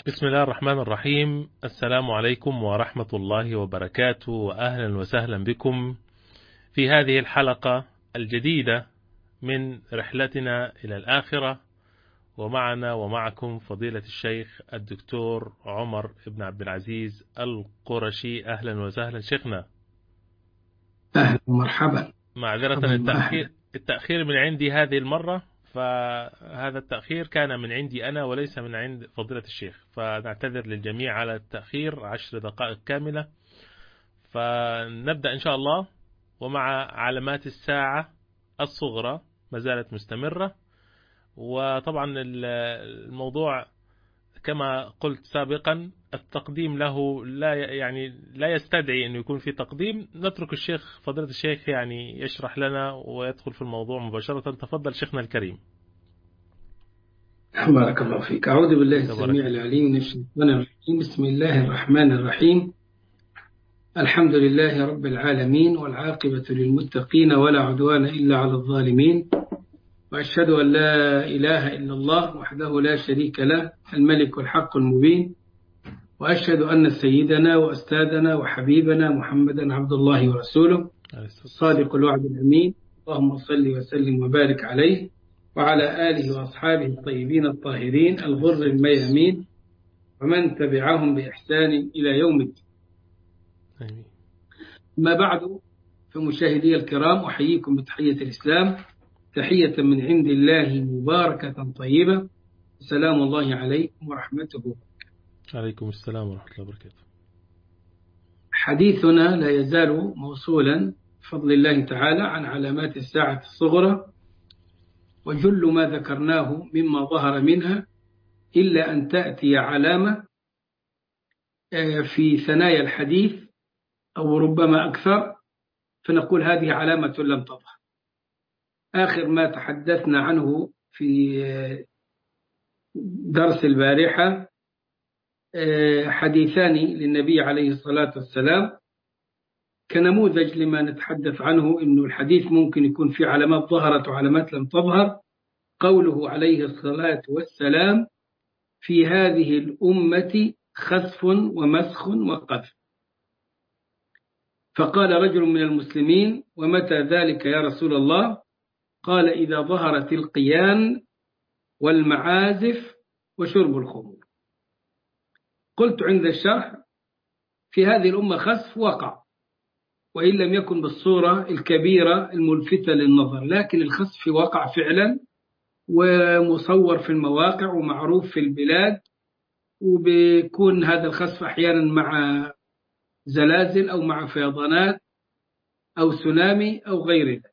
بسم الله الرحمن الرحيم السلام عليكم ورحمة الله وبركاته وأهلا وسهلا بكم في هذه الحلقة الجديدة من رحلتنا إلى الآخرة ومعنا ومعكم فضيلة الشيخ الدكتور عمر بن عبد العزيز القرشي أهلا وسهلا شيخنا أهلا ومرحبا معذرة مرحبا التأخير, التأخير من عندي هذه المرة فهذا التأخير كان من عندي أنا وليس من عند فضيلة الشيخ فنعتذر للجميع على التأخير عشر دقائق كاملة فنبدأ إن شاء الله ومع علامات الساعة الصغرى ما زالت مستمرة وطبعا الموضوع كما قلت سابقا التقديم له لا يعني لا يستدعي انه يكون في تقديم نترك الشيخ فضيلة الشيخ يعني يشرح لنا ويدخل في الموضوع مباشرة تفضل شيخنا الكريم بارك الله فيك أعوذ بالله تبارك. السميع العليم من الشيطان الرجيم بسم الله الرحمن الرحيم الحمد لله رب العالمين والعاقبة للمتقين ولا عدوان إلا على الظالمين وأشهد أن لا إله إلا الله وحده لا شريك له الملك الحق المبين وأشهد أن سيدنا وأستاذنا وحبيبنا محمدا عبد الله ورسوله الصادق الوعد الأمين اللهم صل وسلم وبارك عليه وعلى آله وأصحابه الطيبين الطاهرين الغر الميامين ومن تبعهم بإحسان إلى يوم الدين آمين. ما بعد فمشاهدي الكرام أحييكم بتحية الإسلام تحية من عند الله مباركة طيبة سلام الله عليكم ورحمته عليكم السلام ورحمة الله وبركاته حديثنا لا يزال موصولا بفضل الله تعالى عن علامات الساعة الصغرى وجل ما ذكرناه مما ظهر منها إلا أن تأتي علامة آه، في ثنايا الحديث أو ربما أكثر فنقول هذه علامة لم تظهر آخر ما تحدثنا عنه في آه، درس البارحة آه، حديثان للنبي عليه الصلاة والسلام كنموذج لما نتحدث عنه أنه الحديث ممكن يكون في علامات ظهرت وعلامات لم تظهر قوله عليه الصلاة والسلام في هذه الأمة خسف ومسخ وقذف فقال رجل من المسلمين ومتى ذلك يا رسول الله قال إذا ظهرت القيان والمعازف وشرب الخمور قلت عند الشرح في هذه الأمة خسف وقع وإن لم يكن بالصورة الكبيرة الملفتة للنظر لكن الخسف وقع فعلا ومصور في المواقع ومعروف في البلاد وبيكون هذا الخسف أحيانا مع زلازل أو مع فيضانات أو سونامي أو غير ذلك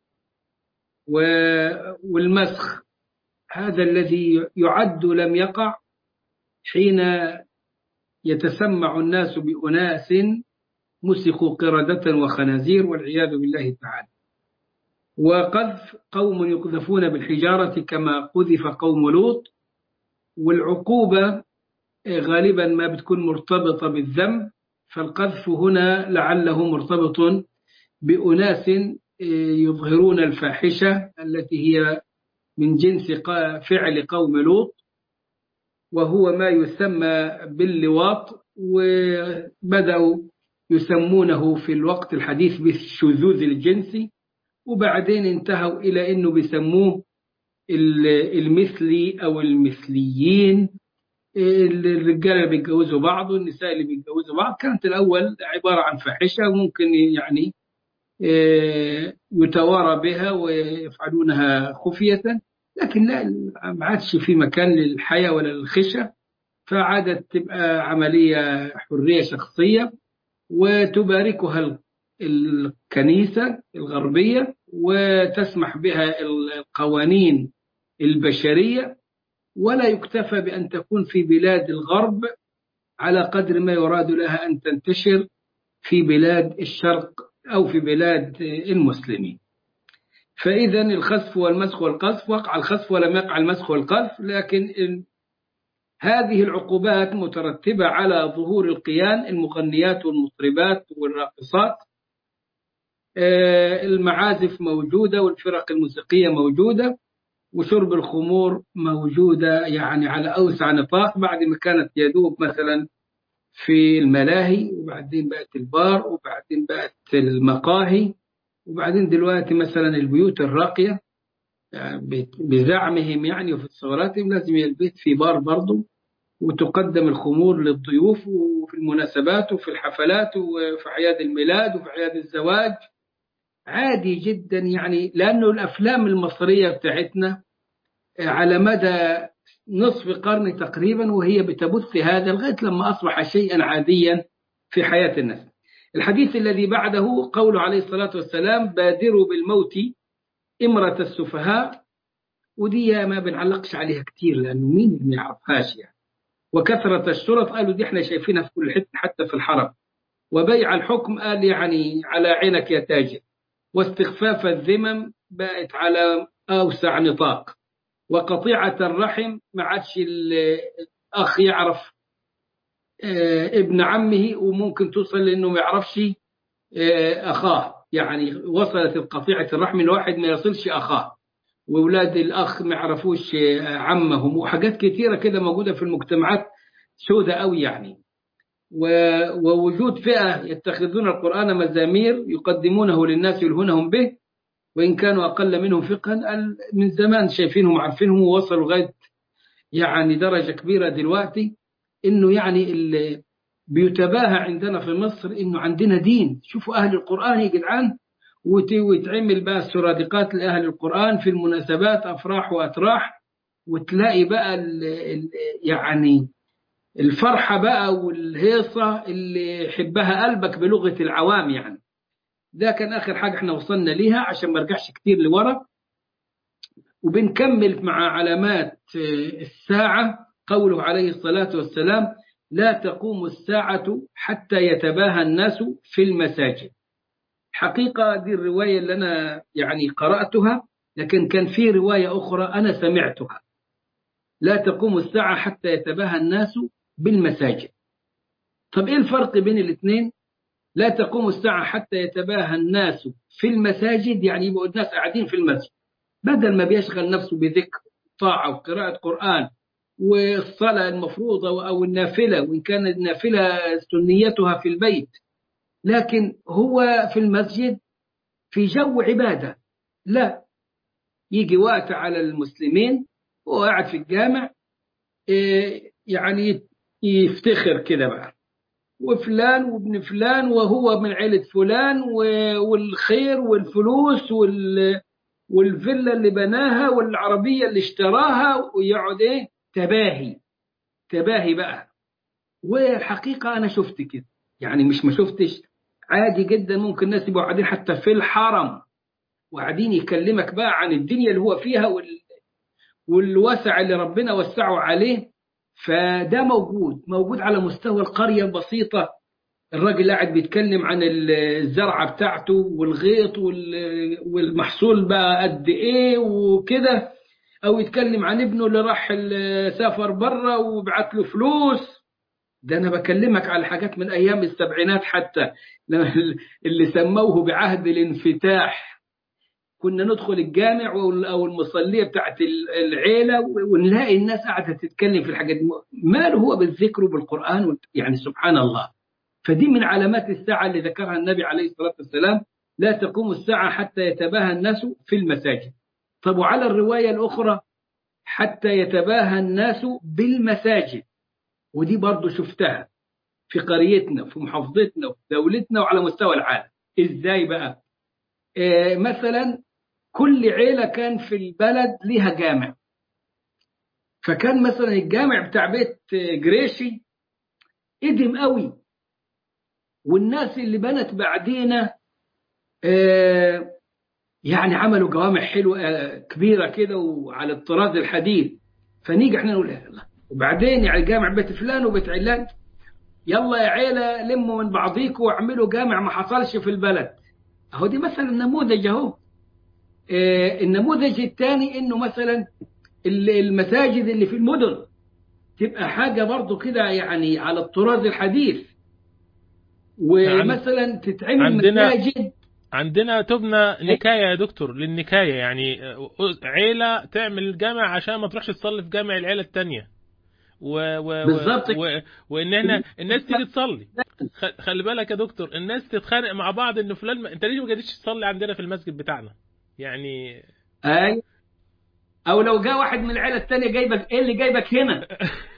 و- والمسخ هذا الذي يعد لم يقع حين يتسمع الناس بأناس مسخوا قردة وخنازير والعياذ بالله تعالى وقذف قوم يقذفون بالحجارة كما قذف قوم لوط والعقوبة غالبا ما بتكون مرتبطة بالذنب فالقذف هنا لعله مرتبط بأناس يظهرون الفاحشة التي هي من جنس قا- فعل قوم لوط وهو ما يسمى باللواط وبدأوا يسمونه في الوقت الحديث بالشذوذ الجنسي وبعدين انتهوا إلى أنه بيسموه ال- المثلي أو المثليين الرجال اللي بيتجوزوا بعض والنساء اللي بيتجوزوا بعض كانت الأول عبارة عن فاحشة ممكن يعني آه، يتوارى بها ويفعلونها خفية لكن لا ما عادش في مكان للحياة ولا للخشة فعادت تبقى عملية حرية شخصية وتباركها الكنيسة الغربية وتسمح بها القوانين البشرية ولا يكتفى بأن تكون في بلاد الغرب على قدر ما يراد لها أن تنتشر في بلاد الشرق أو في بلاد المسلمين فإذا الخسف والمسخ والقذف وقع الخسف ولم يقع المسخ والقذف لكن هذه العقوبات مترتبة على ظهور القيان المغنيات والمطربات والراقصات المعازف موجودة والفرق الموسيقية موجودة وشرب الخمور موجودة يعني على أوسع نطاق بعد ما كانت يدوب مثلا في الملاهي وبعدين بقت البار وبعدين بقت المقاهي وبعدين دلوقتي مثلا البيوت الراقية يعني بزعمهم يعني وفي تصوراتهم لازم البيت في بار برضه وتقدم الخمور للضيوف وفي المناسبات وفي الحفلات وفي أعياد الميلاد وفي أعياد الزواج عادي جدا يعني لأنه الأفلام المصرية بتاعتنا على مدى نصف قرن تقريبا وهي بتبث هذا لغاية لما أصبح شيئا عاديا في حياة الناس الحديث الذي بعده قوله عليه الصلاة والسلام بادروا بالموت إمرة السفهاء ودي ما بنعلقش عليها كتير لأنه مين اللي ما يعرفهاش يعني وكثرة الشرط قالوا دي احنا شايفينها في كل حتة حتى في الحرم وبيع الحكم قال يعني على عينك يا تاجر واستخفاف الذمم بقت على أوسع نطاق وقطيعة الرحم ما عادش الأخ يعرف ابن عمه وممكن توصل لأنه ما يعرفش أخاه يعني وصلت القطيعة الرحم الواحد ما يصلش أخاه وأولاد الأخ ما يعرفوش عمهم وحاجات كثيرة كده موجودة في المجتمعات سوداء قوي يعني ووجود فئة يتخذون القرآن مزامير يقدمونه للناس يلهونهم به وإن كانوا أقل منهم فقها من زمان شايفينهم عارفينهم ووصلوا لغاية يعني درجة كبيرة دلوقتي إنه يعني اللي بيتباهى عندنا في مصر إنه عندنا دين شوفوا أهل القرآن يا جدعان ويتعمل بقى السرادقات لأهل القرآن في المناسبات أفراح وأتراح وتلاقي بقى ال ال يعني الفرحة بقى والهيصة اللي يحبها قلبك بلغة العوام يعني ده كان آخر حاجة احنا وصلنا ليها عشان ما ارجعش كتير لورا وبنكمل مع علامات الساعة قوله عليه الصلاة والسلام لا تقوم الساعة حتى يتباهى الناس في المساجد حقيقة دي الرواية اللي أنا يعني قرأتها لكن كان في رواية أخرى أنا سمعتها لا تقوم الساعة حتى يتباهى الناس بالمساجد طب إيه الفرق بين الاثنين لا تقوم الساعة حتى يتباهى الناس في المساجد يعني يبقوا الناس قاعدين في المسجد بدل ما بيشغل نفسه بذكر طاعة وقراءة قرآن والصلاة المفروضة أو النافلة وإن كانت النافلة سنيتها في البيت لكن هو في المسجد في جو عبادة لا يجي وقت على المسلمين وهو قاعد في الجامع يعني يفتخر كده بقى وفلان وابن فلان وهو من عيلة فلان والخير والفلوس والفيلا اللي بناها والعربية اللي اشتراها ويقعد ايه تباهي تباهي بقى والحقيقة أنا شفت كده يعني مش ما شفتش عادي جدا ممكن الناس يبقوا قاعدين حتى في الحرم وقاعدين يكلمك بقى عن الدنيا اللي هو فيها وال... والوسع اللي ربنا وسعه عليه فده موجود موجود على مستوى القرية البسيطة الراجل قاعد بيتكلم عن الزرعة بتاعته والغيط والمحصول بقى قد ايه وكده او يتكلم عن ابنه اللي راح سافر بره وبعت له فلوس ده انا بكلمك على حاجات من ايام السبعينات حتى اللي سموه بعهد الانفتاح كنا ندخل الجامع او المصليه بتاعت العيله ونلاقي الناس قاعده تتكلم في الحاجات دي ماله هو بالذكر وبالقران يعني سبحان الله فدي من علامات الساعه اللي ذكرها النبي عليه الصلاه والسلام لا تقوم الساعه حتى يتباهى الناس في المساجد طب وعلى الروايه الاخرى حتى يتباهى الناس بالمساجد ودي برضو شفتها في قريتنا في محافظتنا وفي دولتنا وعلى مستوى العالم ازاي بقى آه مثلا كل عيلة كان في البلد ليها جامع فكان مثلا الجامع بتاع بيت جريشي قدم قوي والناس اللي بنت بعدينا آه يعني عملوا جوامع حلوة آه كبيرة كده وعلى الطراز الحديث فنيجي احنا نقول الله وبعدين يعني جامع بيت فلان وبيت علان يلا يا عيلة لموا من بعضيكم واعملوا جامع ما حصلش في البلد اهو دي مثلا نموذج اهو آه النموذج الثاني انه مثلا المساجد اللي في المدن تبقى حاجة برضو كده يعني على الطراز الحديث ومثلا تتعمل عندنا مساجد عندنا تبنى نكاية يا دكتور للنكاية يعني عيلة تعمل الجامع عشان ما تروحش تصلي في جامع العيلة التانية و و بالظبط. و وان احنا الناس تيجي تصلي خ- خلي بالك يا دكتور الناس تتخانق مع بعض ان فلان ما... انت ليه ما جيتش تصلي عندنا في المسجد بتاعنا يعني اي او لو جاء واحد من العيله الثانيه جايبك ايه اللي جايبك هنا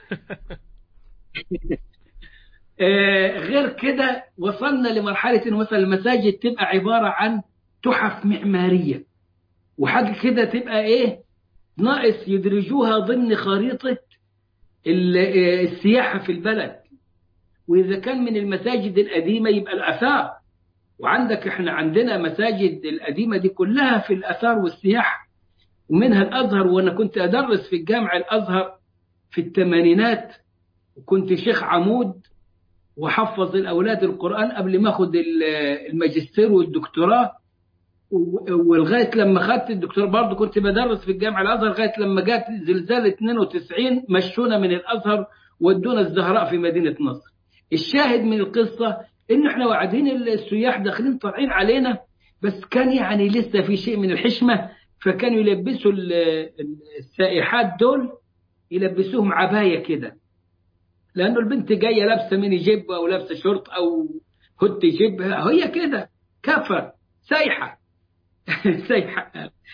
آه غير كده وصلنا لمرحله انه مثلا المساجد تبقى عباره عن تحف معماريه وحاجه كده تبقى ايه ناقص يدرجوها ضمن خريطه ال- آه، السياحه في البلد واذا كان من المساجد القديمه يبقى الاثار وعندك احنا عندنا مساجد القديمه دي كلها في الاثار والسياحه ومنها الازهر وانا كنت ادرس في الجامع الازهر في الثمانينات وكنت شيخ عمود وحفظ الاولاد القران قبل ما اخد ال- الماجستير والدكتوراه و- ولغايه لما خدت الدكتوراه برضه كنت بدرس في الجامع الازهر لغايه لما جت زلزال 92 مشونا من الازهر ودونا الزهراء في مدينه نصر. الشاهد من القصه ان احنا وقاعدين السياح داخلين طالعين علينا بس كان يعني لسه في شيء من الحشمه فكانوا يلبسوا ال- ال- السائحات دول يلبسوهم عبايه كده لانه البنت جايه لابسه ميني جيب او لابسه شورت او هوت جيب هي كده كفر سايحه سايحه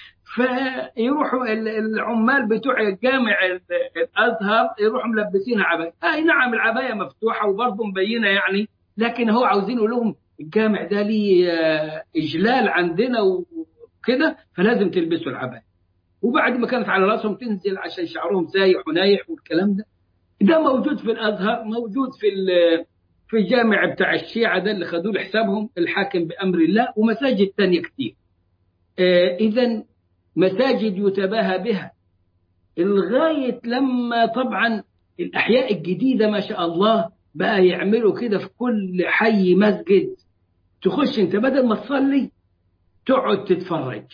فيروحوا ال- العمال بتوع الجامع ال- الازهر يروحوا ملبسينها عبايه اي نعم العبايه مفتوحه وبرضه مبينه يعني لكن هو عاوزين يقول لهم الجامع ده ليه آه، اجلال عندنا وكده فلازم تلبسوا العبايه وبعد ما كانت على راسهم تنزل عشان شعرهم سايح ونايح والكلام ده ده موجود في الازهر موجود في ال- في الجامع بتاع الشيعة ده اللي خدوه لحسابهم الحاكم بأمر الله ومساجد تانية كتير آه إذا مساجد يتباهى بها لغاية لما طبعا الأحياء الجديدة ما شاء الله بقى يعملوا كده في كل حي مسجد تخش انت بدل ما تصلي تقعد تتفرج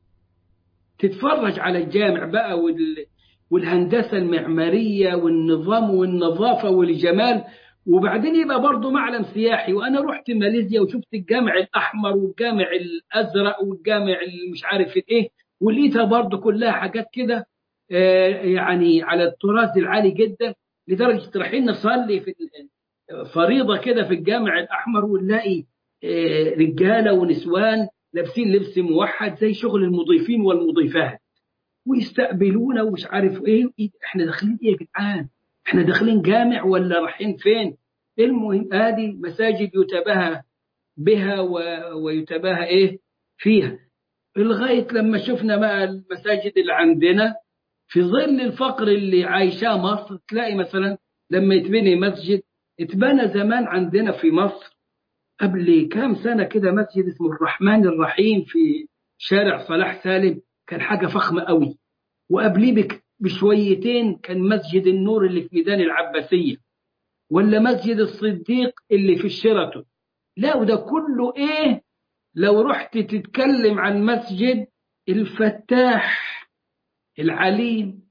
تتفرج على الجامع بقى وال... والهندسة المعمارية والنظام والنظافة والجمال وبعدين يبقى برضه معلم سياحي وأنا رحت ماليزيا وشفت الجامع الأحمر والجامع الأزرق والجامع مش عارف إيه ولقيتها برضه كلها حاجات كده آه، يعني على الطراز العالي جدا لدرجة رايحين نصلي في ال- فريضة كده في الجامع الأحمر ونلاقي آه، رجالة ونسوان لابسين لبس موحد زي شغل المضيفين والمضيفات ويستقبلونا ومش عارف ايه إيه، احنا داخلين ايه يا جدعان احنا داخلين جامع ولا رايحين فين المهم هذه مساجد يتباهى بها و... ويتباهى ايه فيها لغايه لما شفنا بقى المساجد اللي عندنا في ظل الفقر اللي عايشاه مصر تلاقي مثلا لما يتبني مسجد اتبنى زمان عندنا في مصر قبل كام سنه كده مسجد اسمه الرحمن الرحيم في شارع صلاح سالم كان حاجه فخمه قوي وقبليه بك- بشويتين كان مسجد النور اللي في ميدان العباسيه ولا مسجد الصديق اللي في الشيراتون لا وده كله ايه لو رحت تتكلم عن مسجد الفتاح العليم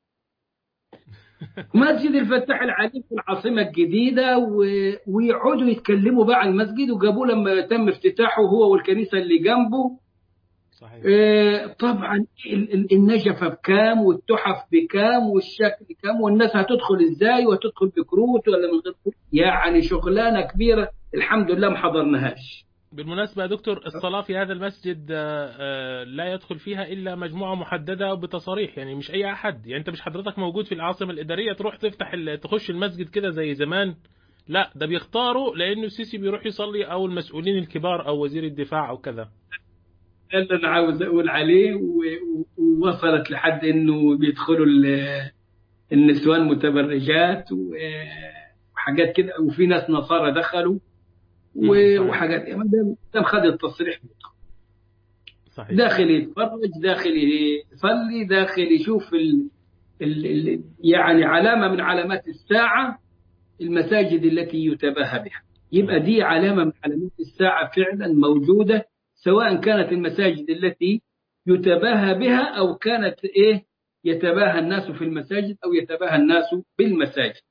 مسجد الفتاح العليم في العاصمة الجديدة و... ويقعدوا يتكلموا بقى عن المسجد وجابوه لما تم افتتاحه هو والكنيسة اللي جنبه صحيح آه، طبعا ال- ال- النجفة بكام والتحف بكام والشكل بكام والناس هتدخل ازاي وهتدخل بكروت ولا من غير كروت يعني شغلانة كبيرة الحمد لله ما حضرناهاش بالمناسبة يا دكتور الصلاة في هذا المسجد آه، آه، لا يدخل فيها إلا مجموعة محددة بتصاريح يعني مش أي أحد يعني أنت مش حضرتك موجود في العاصمة الإدارية تروح تفتح ال- تخش المسجد كده زي زمان لا ده بيختاروا لأنه السيسي بيروح يصلي أو المسؤولين الكبار أو وزير الدفاع أو كذا ده اللي انا عاوز اقول عليه و- و- ووصلت لحد انه بيدخلوا ال- النسوان متبرجات و- وحاجات كده وفي ناس نصارى دخلوا و- مم، صحيح. وحاجات ما دام دام خد التصريح بيدخل. صحيح داخل يتفرج داخل يصلي داخل يشوف ال... ال... ال... يعني علامه من علامات الساعه المساجد التي يتباهى بها يبقى دي علامه من علامات الساعه فعلا موجوده سواء كانت المساجد التي يتباهى بها او كانت ايه يتباهى الناس في المساجد او يتباهى الناس بالمساجد.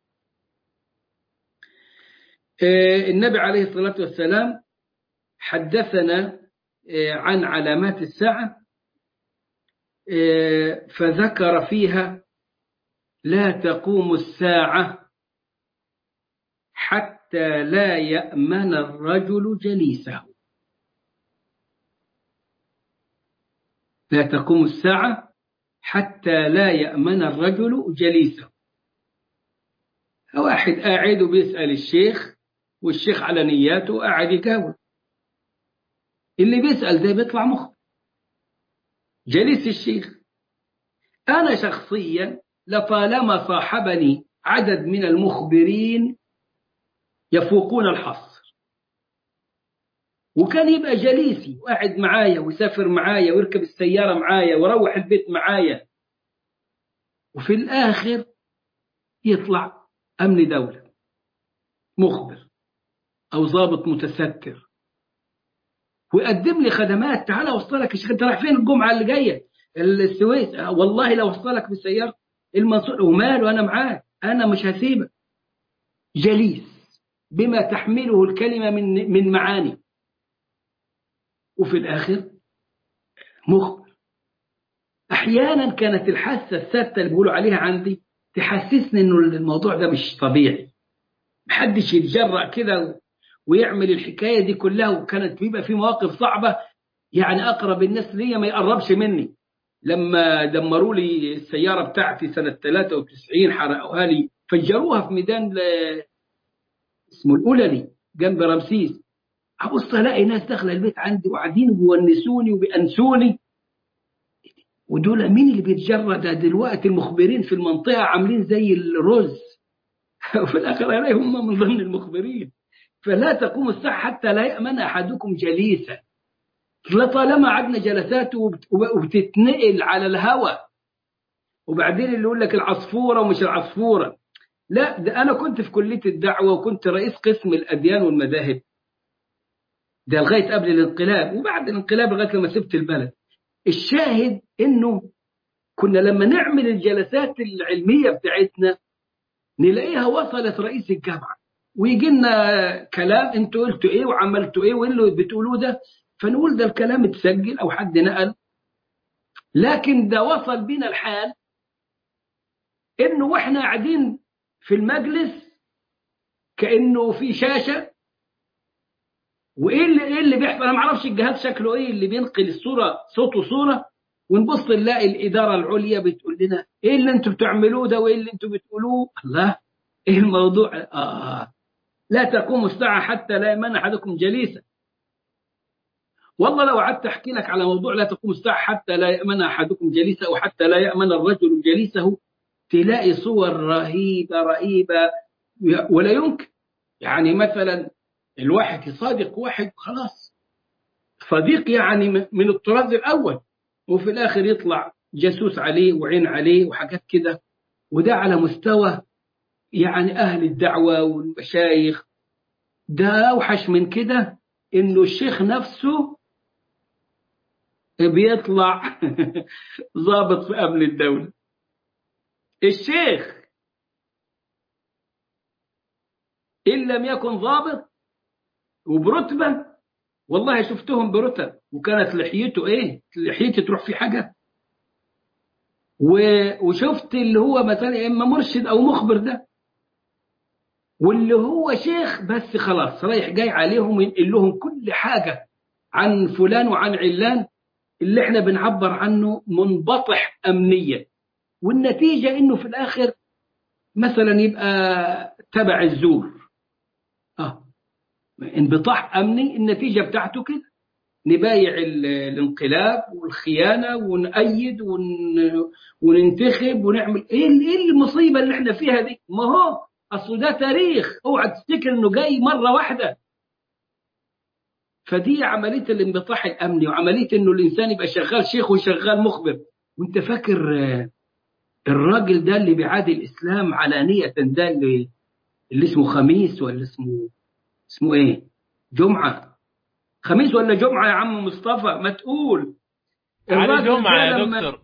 آه، النبي عليه الصلاه والسلام حدثنا عن علامات الساعة فذكر فيها لا تقوم الساعة حتى لا يأمن الرجل جليسه لا تقوم الساعة حتى لا يأمن الرجل جليسه واحد قاعد وبيسأل الشيخ والشيخ على نياته قاعد يجاوب اللي بيسأل ده بيطلع مخ جليس الشيخ أنا شخصيا لطالما صاحبني عدد من المخبرين يفوقون الحصر وكان يبقى جليسي وقاعد معايا ويسافر معايا ويركب السيارة معايا ويروح البيت معايا وفي الآخر يطلع أمن دولة مخبر أو ضابط متستر ويقدم لي خدمات تعال اوصلك يا شيخ انت رايح فين الجمعه اللي جايه السويس والله لو اوصلك بالسياره المنصور وماله انا معاك انا مش هسيبك جليس بما تحمله الكلمه من من معاني وفي الاخر مخبر احيانا كانت الحاسه الثابته اللي بيقولوا عليها عندي تحسسني انه الموضوع ده مش طبيعي محدش يتجرأ كده ويعمل الحكاية دي كلها وكانت بيبقى في مواقف صعبة يعني أقرب الناس ليا ما يقربش مني لما دمروا لي السيارة بتاعتي سنة 93 حرقوها لي فجروها في ميدان ل... اسمه الأوللي جنب رمسيس أبص ألاقي ناس داخلة البيت عندي وقاعدين بيونسوني وبيأنسوني ودول مين اللي بيتجرى ده دلوقتي المخبرين في المنطقة عاملين زي الرز وفي الآخر ألاقيهم هم من ضمن المخبرين فلا تقوم الساعة حتى لا يأمن أحدكم جليسا لطالما عدنا جلسات وبتتنقل على الهوى وبعدين اللي يقول لك العصفورة ومش العصفورة لا ده أنا كنت في كلية الدعوة وكنت رئيس قسم الأديان والمذاهب ده لغاية قبل الانقلاب وبعد الانقلاب لغاية لما سبت البلد الشاهد إنه كنا لما نعمل الجلسات العلمية بتاعتنا نلاقيها وصلت رئيس الجامعة ويجي لنا كلام انتوا قلتوا ايه وعملتوا ايه وايه اللي بتقولوه ده فنقول ده الكلام اتسجل او حد نقل لكن ده وصل بينا الحال انه واحنا قاعدين في المجلس كانه في شاشه وايه اللي ايه اللي بيحصل انا ما اعرفش الجهاز شكله ايه اللي بينقل الصوره صوت وصوره ونبص نلاقي الاداره العليا بتقول لنا ايه اللي انتوا بتعملوه ده وايه اللي انتوا بتقولوه الله ايه الموضوع اه لا تقوم الساعة حتى لا يمن أحدكم جليسا والله لو قعدت أحكي لك على موضوع لا تقوم الساعة حتى لا يأمن أحدكم جليسا أو حتى لا يأمن الرجل جليسه تلاقي صور رهيبة رهيبة ولا يمكن يعني مثلا الواحد يصادق واحد خلاص صديق يعني من الطراز الأول وفي الآخر يطلع جاسوس عليه وعين عليه وحاجات كده وده على مستوى يعني أهل الدعوة والمشايخ ده أوحش من كده إنه الشيخ نفسه بيطلع ضابط في أمن الدولة الشيخ إن لم يكن ضابط وبرتبة والله شفتهم برتب وكانت لحيته إيه لحيته تروح في حاجة وشفت اللي هو مثلا إما مرشد أو مخبر ده واللي هو شيخ بس خلاص رايح جاي عليهم ينقل لهم كل حاجة عن فلان وعن علان اللي احنا بنعبر عنه منبطح أمنيا والنتيجة انه في الآخر مثلا يبقى تبع الزور اه انبطاح أمني النتيجة بتاعته كده نبايع الانقلاب والخيانة ونأيد ون... وننتخب ونعمل ايه المصيبة اللي احنا فيها دي ما هو اصل ده تاريخ اوعى تفتكر انه جاي مره واحده فدي عمليه الانبطاح الامني وعمليه انه الانسان يبقى شغال شيخ وشغال مخبر وانت فاكر الراجل ده اللي بيعادي الاسلام علانيه ده اللي, اللي اسمه خميس ولا اسمه اسمه ايه جمعه خميس ولا جمعه يا عم مصطفى ما تقول على جمعه يا دكتور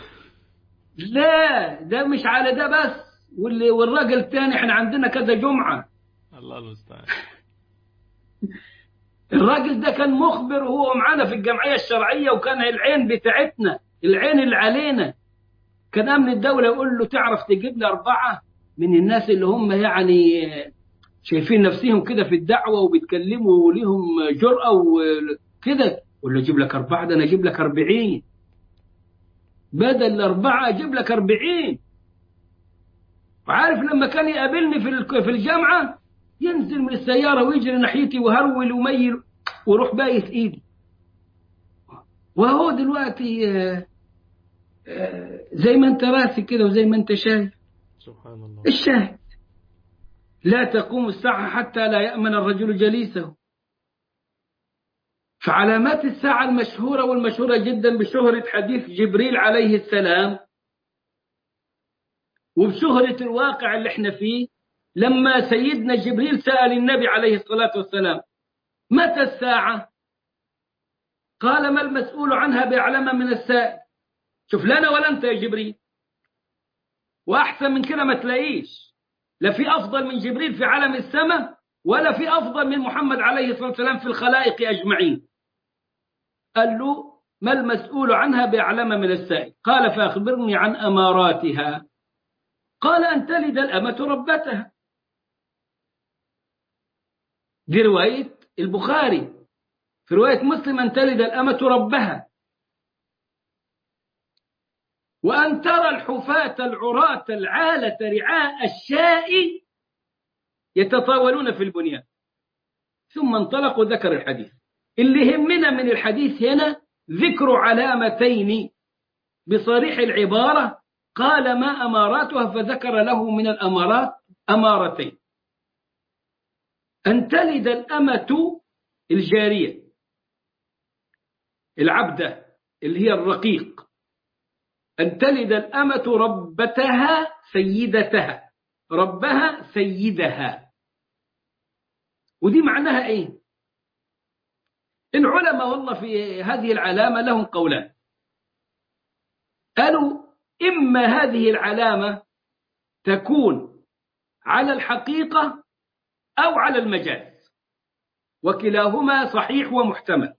لا ده مش على ده بس واللي والراجل الثاني احنا عندنا كذا جمعة الله المستعان الراجل ده كان مخبر وهو معانا في الجمعية الشرعية وكان العين بتاعتنا العين اللي علينا كان أمن الدولة يقول له تعرف تجيب لي أربعة من الناس اللي هم يعني شايفين نفسهم كده في الدعوة وبيتكلموا وليهم جرأة وكده يقول له أجيب لك أربعة ده أنا أجيب لك أربعين بدل الأربعة أجيب لك أربعين وعارف لما كان يقابلني في في الجامعة ينزل من السيارة ويجري ناحيتي وهرول وميل ويروح بايس إيدي وهو دلوقتي زي ما أنت راسي كده وزي ما أنت شايف سبحان الله الشاهد لا تقوم الساعة حتى لا يأمن الرجل جليسه فعلامات الساعة المشهورة والمشهورة جدا بشهرة حديث جبريل عليه السلام وبشهرة الواقع اللي احنا فيه لما سيدنا جبريل سأل النبي عليه الصلاة والسلام متى الساعة قال ما المسؤول عنها بأعلم من السائل شوف لنا ولا أنت يا جبريل وأحسن من كده ما تلاقيش لا في أفضل من جبريل في عالم السماء ولا في أفضل من محمد عليه الصلاة والسلام في الخلائق أجمعين قال له ما المسؤول عنها بأعلم من السائل قال فأخبرني عن أماراتها قال أن تلد الأمة ربتها دي رواية البخاري في رواية مسلم أن تلد الأمة ربها وأن ترى الحفاة العراة العالة رعاء الشاء يتطاولون في البنيان ثم انطلق وذكر الحديث اللي يهمنا من الحديث هنا ذكر علامتين بصريح العبارة قال ما أماراتها فذكر له من الأمارات أمارتين أن تلد الأمة الجارية العبدة اللي هي الرقيق أن تلد الأمة ربتها سيدتها ربها سيدها ودي معناها إيه العلماء والله في هذه العلامة لهم قولان قالوا إما هذه العلامة تكون على الحقيقة أو على المجاز وكلاهما صحيح ومحتمل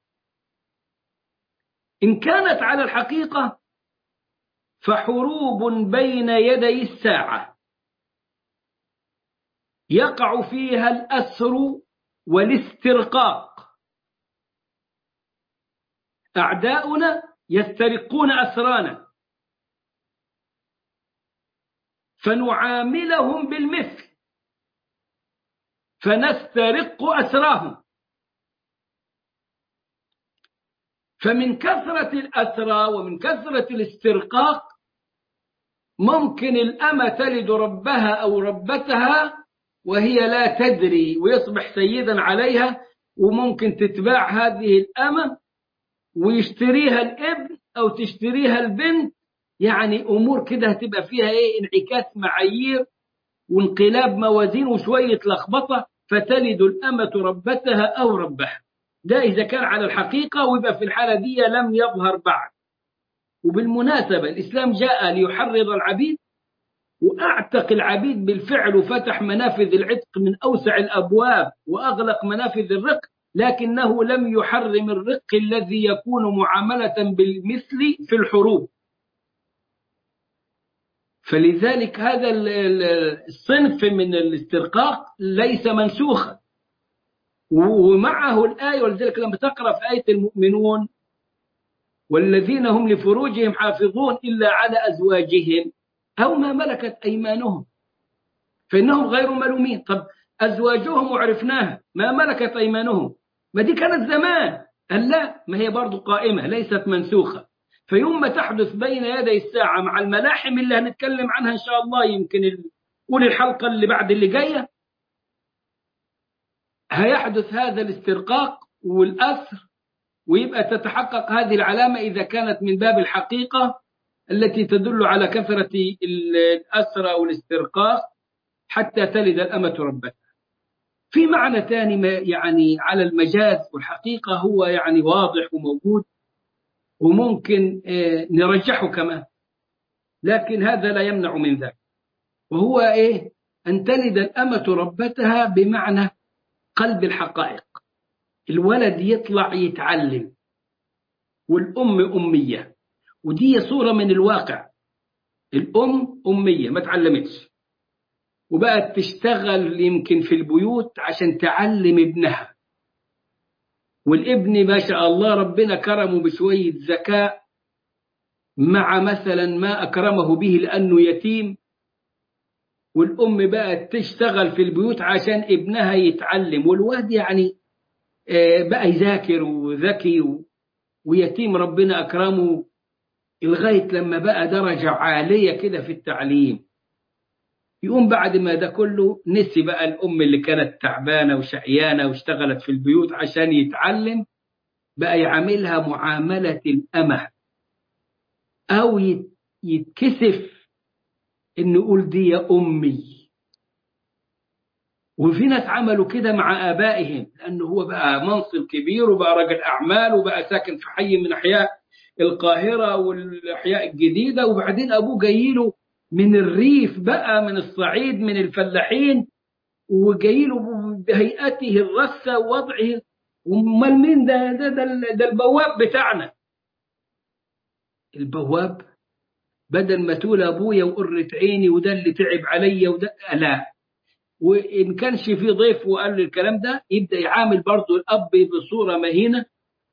إن كانت على الحقيقة فحروب بين يدي الساعة يقع فيها الأسر والاسترقاق أعداؤنا يسترقون أسرانا فنعاملهم بالمثل فنسترق أسراهم فمن كثرة الأسرى ومن كثرة الاسترقاق ممكن الأمة تلد ربها أو ربتها وهي لا تدري ويصبح سيدا عليها وممكن تتباع هذه الأمة ويشتريها الابن أو تشتريها البنت يعني أمور كده هتبقى فيها إيه انعكاس معايير وانقلاب موازين وشوية لخبطة فتلد الأمة ربتها أو ربها ده إذا كان على الحقيقة ويبقى في الحالة دي لم يظهر بعد وبالمناسبة الإسلام جاء ليحرض العبيد وأعتق العبيد بالفعل وفتح منافذ العتق من أوسع الأبواب وأغلق منافذ الرق لكنه لم يحرم الرق الذي يكون معاملة بالمثل في الحروب فلذلك هذا الصنف من الاسترقاق ليس منسوخا ومعه الآية ولذلك لما تقرأ في آية المؤمنون والذين هم لفروجهم حافظون إلا على أزواجهم أو ما ملكت أيمانهم فإنهم غير ملومين طب أزواجهم وعرفناها ما ملكت أيمانهم ما دي كانت زمان قال لا ما هي برضو قائمة ليست منسوخة فيوم ما تحدث بين يدي الساعة مع الملاحم اللي هنتكلم عنها إن شاء الله يمكن قول الحلقة اللي بعد اللي جاية هيحدث هذا الاسترقاق والأثر ويبقى تتحقق هذه العلامة إذا كانت من باب الحقيقة التي تدل على كثرة الأسرى والاسترقاق حتى تلد الأمة ربتها في معنى ثاني يعني على المجاز والحقيقة هو يعني واضح وموجود وممكن نرجحه كمان لكن هذا لا يمنع من ذلك وهو إيه أن تلد الأمة ربتها بمعنى قلب الحقائق الولد يطلع يتعلم والأم أمية ودي صورة من الواقع الأم أمية ما تعلمتش وبقت تشتغل يمكن في البيوت عشان تعلم ابنها والابن ما شاء الله ربنا كرمه بشوية ذكاء مع مثلا ما أكرمه به لأنه يتيم والأم بقت تشتغل في البيوت عشان ابنها يتعلم والواد يعني بقى يذاكر وذكي ويتيم ربنا أكرمه لغاية لما بقى درجة عالية كده في التعليم يقوم بعد ما ده كله نسي بقى الأم اللي كانت تعبانة وشقيانة واشتغلت في البيوت عشان يتعلم بقى يعاملها معاملة الأمة أو يتكسف إنه يقول دي يا أمي وفي ناس عملوا كده مع آبائهم لأنه هو بقى منصب كبير وبقى راجل أعمال وبقى ساكن في حي من أحياء القاهرة والأحياء الجديدة وبعدين أبوه جاي له من الريف بقى من الصعيد من الفلاحين وجاي له بهيئته الرثة ووضعه امال مين ده ده ده, ده البواب بتاعنا البواب بدل ما تقول ابويا وقرة عيني وده اللي تعب عليا وده لا وان كانش في ضيف وقال له الكلام ده يبدا يعامل برضه الاب بصوره مهينه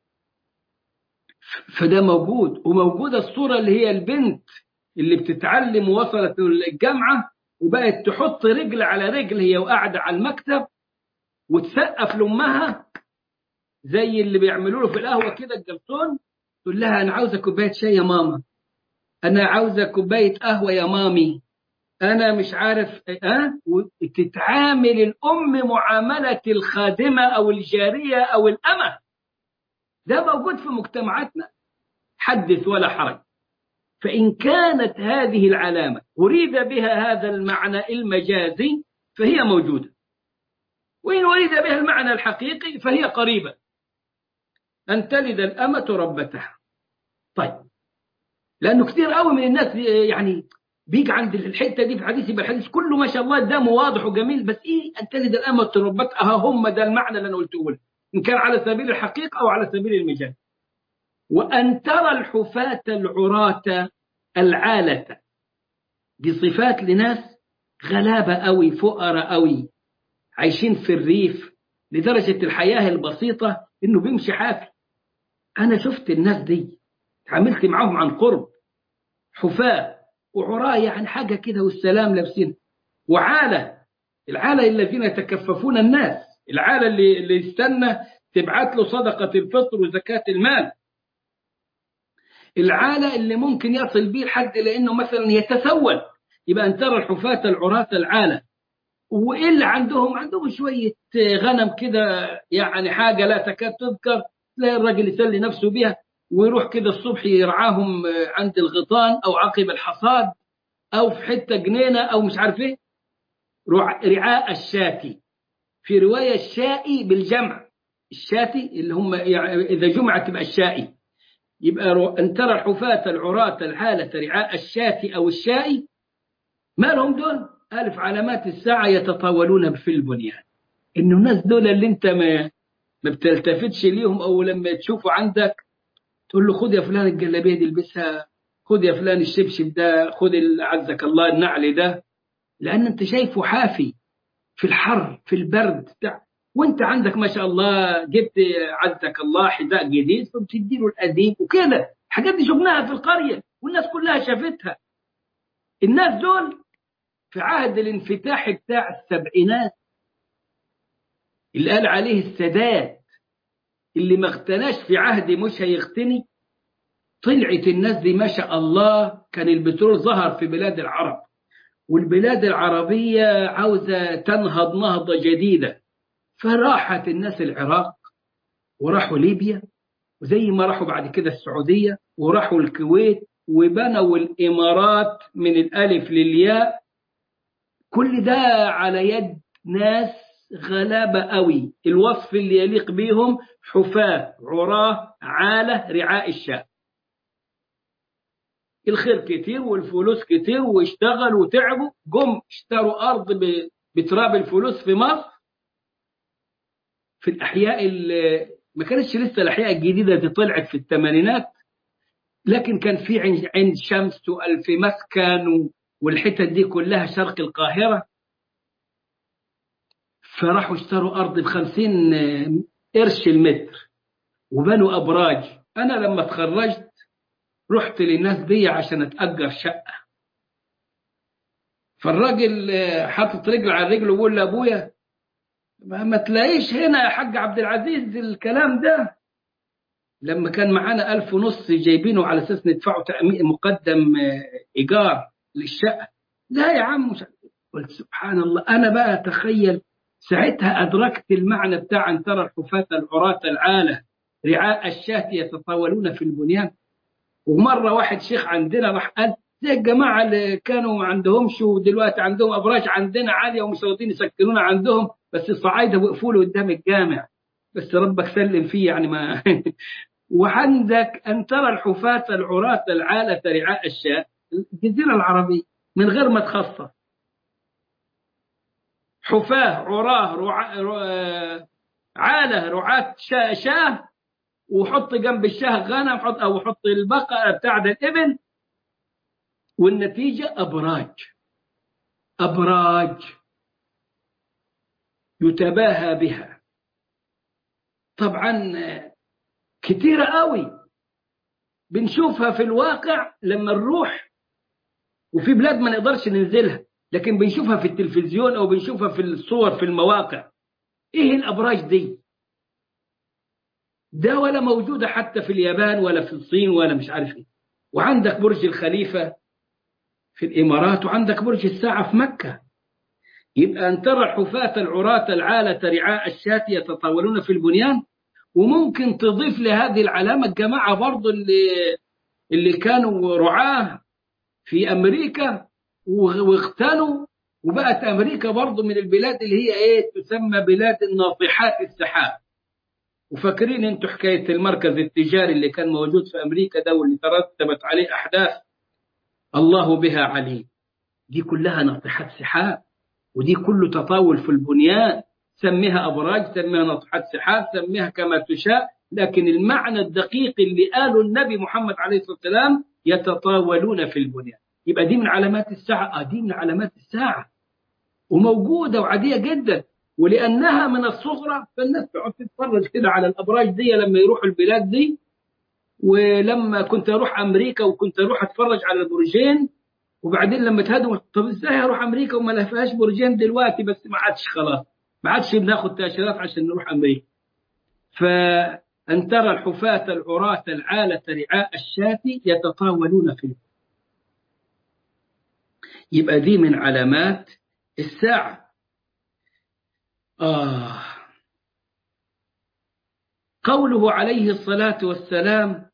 فده موجود وموجوده الصوره اللي هي البنت اللي بتتعلم ووصلت الجامعه وبقت تحط رجل على رجل هي وقاعده على المكتب وتسقف لامها زي اللي بيعملوا له في القهوه كده الجرسون تقول لها انا عاوزه كوبايه شاي يا ماما انا عاوزه كوبايه قهوه يا مامي انا مش عارف اه تتعامل الام معامله الخادمه او الجاريه او الامه ده موجود في مجتمعاتنا حدث ولا حرج فان كانت هذه العلامه اريد بها هذا المعنى المجازي فهي موجوده وان اريد بها المعنى الحقيقي فهي قريبه ان تلد الامه ربتها طيب لانه كثير قوي من الناس يعني بيجي عند الحته دي في الحديث يبقى الحديث كله ما شاء الله قدامه واضح وجميل بس ايه ان تلد الامه ربتها هم ده المعنى اللي انا قلته لك ان كان على سبيل الحقيقه او على سبيل المجال وان ترى الحفاة العراة العالة دي صفات لناس غلابة قوي فقراء قوي عايشين في الريف لدرجة الحياة البسيطة انه بيمشي حافي انا شفت الناس دي تعاملت معاهم عن قرب حفاة وعراة يعني حاجة كده والسلام لابسين وعالة العالة الذين يتكففون الناس العالة اللي, اللي يستنى تبعت له صدقة الفطر وزكاة المال العالة اللي ممكن يصل به الحد لأنه مثلا يتسول يبقى أن ترى الحفاة العراة العالة وإيه اللي عندهم عندهم شوية غنم كده يعني حاجة لا تكاد تذكر تلاقي الراجل يسلي نفسه بها ويروح كده الصبح يرعاهم عند الغيطان او عقب الحصاد او في حته جنينه او مش عارف ايه رعاء الشاتي في روايه الشائي بالجمع الشاتي اللي هم يعني اذا جمعت تبقى الشائي يبقى ان ترى الحفاة العراة الحالة رعاء الشاتي او الشائي ما لهم دول ألف علامات الساعة يتطاولون في البنيان إنه الناس دول اللي أنت ما ما بتلتفتش ليهم أو لما تشوفوا عندك تقول له خد يا فلان الجلابيه دي البسها خد يا فلان الشبشب ده خد عزك الله النعل ده لان انت شايفه حافي في الحر في البرد بتاع وانت عندك ما شاء الله جبت عزك الله حذاء جديد فبتدي له القديم وكده الحاجات دي شفناها في القريه والناس كلها شافتها الناس دول في عهد الانفتاح بتاع السبعينات اللي قال عليه السادات اللي ما اغتناش في عهدي مش هيغتني طلعت الناس دي ما شاء الله كان البترول ظهر في بلاد العرب والبلاد العربية عاوزة تنهض نهضة جديدة فراحت الناس العراق وراحوا ليبيا وزي ما راحوا بعد كده السعودية وراحوا الكويت وبنوا الإمارات من الألف للياء كل ده على يد ناس غلابة قوي الوصف اللي يليق بهم حفاة عراة عالة رعاء الشاء الخير كتير والفلوس كتير واشتغلوا وتعبوا جم اشتروا أرض بتراب الفلوس في مصر في الأحياء ما كانتش لسه الأحياء الجديدة دي طلعت في الثمانينات لكن كان في عند شمس وألف مسكن والحتت دي كلها شرق القاهرة فراحوا اشتروا أرض بخمسين قرش المتر وبنوا أبراج أنا لما اتخرجت رحت للناس دي عشان أتأجر شقة فالراجل حاطط رجل على رجل ويقول لأبويا ما تلاقيش هنا يا حاج عبد العزيز الكلام ده لما كان معانا ألف ونص جايبينه على أساس ندفعه تأمين مقدم إيجار للشقة لا يا عم مش قلت سبحان الله أنا بقى أتخيل ساعتها أدركت المعنى بتاع أن ترى الحفاة العراة العالة رعاء الشاة يتطاولون في البنيان ومرة واحد شيخ عندنا راح قال زي الجماعة اللي كانوا ما عندهمش ودلوقتي عندهم أبراج عندنا عالية ومش راضيين يسكنونا عندهم بس الصعايدة وقفوا له قدام الجامع بس ربك سلم فيه يعني ما وعندك أن ترى الحفاة العراة العالة رعاء الشاة الجزيرة العربية من غير ما تخصص حفاة عراه رعاة عالة رعاة شاة, شاه وحط جنب الشاه غنم حط أو حط البقرة بتاع ده الإبل والنتيجة أبراج أبراج يتباهى بها طبعا كتيرة قوي بنشوفها في الواقع لما نروح وفي بلاد ما نقدرش ننزلها لكن بنشوفها في التلفزيون او بنشوفها في الصور في المواقع ايه الابراج دي ده ولا موجودة حتى في اليابان ولا في الصين ولا مش عارف ايه وعندك برج الخليفة في الامارات وعندك برج الساعة في مكة يبقى ان ترى الحفاة العراة العالة رعاء الشاة يتطاولون في البنيان وممكن تضيف لهذه العلامة الجماعة برضو اللي اللي كانوا رعاه في أمريكا واغتنوا وبقت أمريكا برضو من البلاد اللي هي إيه تسمى بلاد الناطحات السحاب وفاكرين انتوا حكاية المركز التجاري اللي كان موجود في أمريكا ده واللي ترتبت عليه أحداث الله بها عليم دي كلها ناطحات سحاب ودي كله تطاول في البنيان سميها أبراج سميها ناطحات سحاب سميها كما تشاء لكن المعنى الدقيق اللي قاله النبي محمد عليه الصلاة والسلام يتطاولون في البنيان يبقى دي من علامات الساعة آه دي من علامات الساعة وموجودة وعادية جدا ولأنها من الصغرى فالناس تقعد تتفرج كده على الأبراج دي لما يروحوا البلاد دي ولما كنت أروح أمريكا وكنت أروح أتفرج على البرجين وبعدين لما تهدوا طب ازاي اروح امريكا وما لا فيهاش برجين دلوقتي بس ما عادش خلاص ما عادش بناخد تاشيرات عشان نروح امريكا فان ترى الحفاة العراة العالة رعاء الشاة يتطاولون في يبقى دي من علامات الساعة آه قوله عليه الصلاة والسلام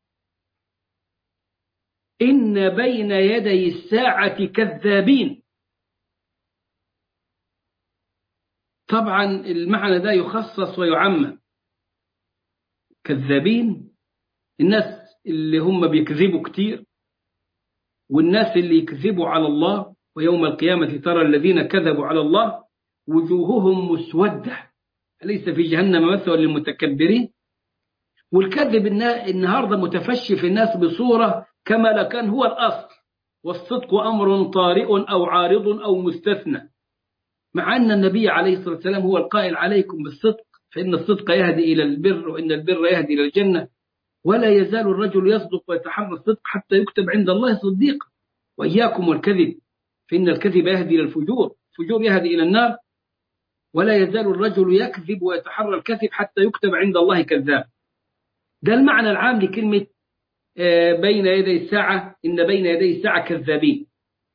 إن بين يدي الساعة كذابين طبعا المعنى ده يخصص ويعمم كذابين الناس اللي هم بيكذبوا كتير والناس اللي يكذبوا على الله ويوم القيامة ترى الذين كذبوا على الله وجوههم مسودة أليس في جهنم مثوى للمتكبرين والكذب النهاردة متفشي في الناس بصورة كما لو كان هو الأصل والصدق أمر طارئ أو عارض أو مستثنى مع أن النبي عليه الصلاة والسلام هو القائل عليكم بالصدق فإن الصدق يهدي إلى البر وإن البر يهدي إلى الجنة ولا يزال الرجل يصدق ويتحرى الصدق حتى يكتب عند الله صديقا وإياكم والكذب فإن الكذب يهدي إلى الفجور الفجور يهدي إلى النار ولا يزال الرجل يكذب ويتحرى الكذب حتى يكتب عند الله كذاب ده المعنى العام لكلمة بين يدي الساعة إن بين يدي الساعة كذابين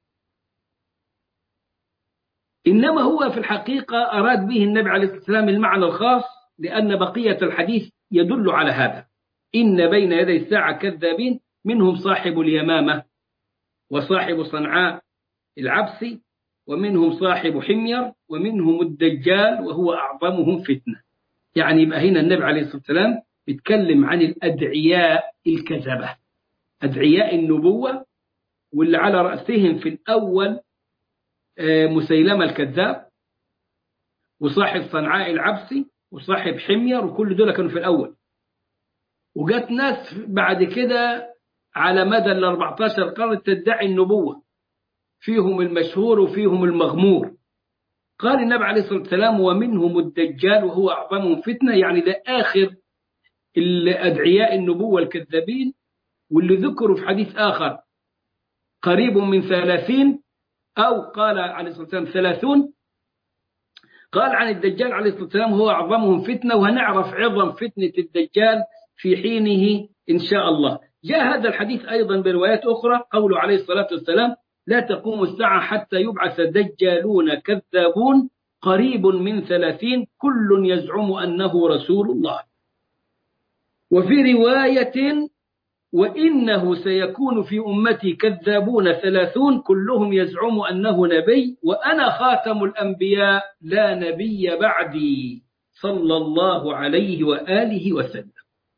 إنما هو في الحقيقة أراد به النبي عليه الصلاة والسلام المعنى الخاص لأن بقية الحديث يدل على هذا إن بين يدي الساعة كذابين منهم صاحب اليمامة وصاحب صنعاء العبسي ومنهم صاحب حمير ومنهم الدجال وهو أعظمهم فتنة يعني يبقى هنا النبي عليه الصلاة والسلام بيتكلم عن الأدعياء الكذبة أدعياء النبوة واللي على رأسهم في الأول مسيلمة الكذاب وصاحب صنعاء العبسي وصاحب حمير وكل دول كانوا في الأول وجات ناس بعد كده على مدى ال 14 قرن تدعي النبوة فيهم المشهور وفيهم المغمور قال النبي عليه الصلاة والسلام ومنهم الدجال وهو أعظمهم فتنة يعني ده آخر الأدعياء النبوة الكذابين واللي ذكروا في حديث آخر قريب من ثلاثين أو قال عليه الصلاة والسلام ثلاثون قال عن الدجال عليه الصلاة والسلام هو أعظمهم فتنة وهنعرف عظم فتنة الدجال في حينه إن شاء الله جاء هذا الحديث أيضا بروايات أخرى قوله عليه الصلاة والسلام لا تقوم الساعة حتى يبعث دجالون كذابون قريب من ثلاثين كل يزعم أنه رسول الله وفي رواية وإنه سيكون في أمتي كذابون ثلاثون كلهم يزعم أنه نبي وأنا خاتم الأنبياء لا نبي بعدي صلى الله عليه وآله وسلم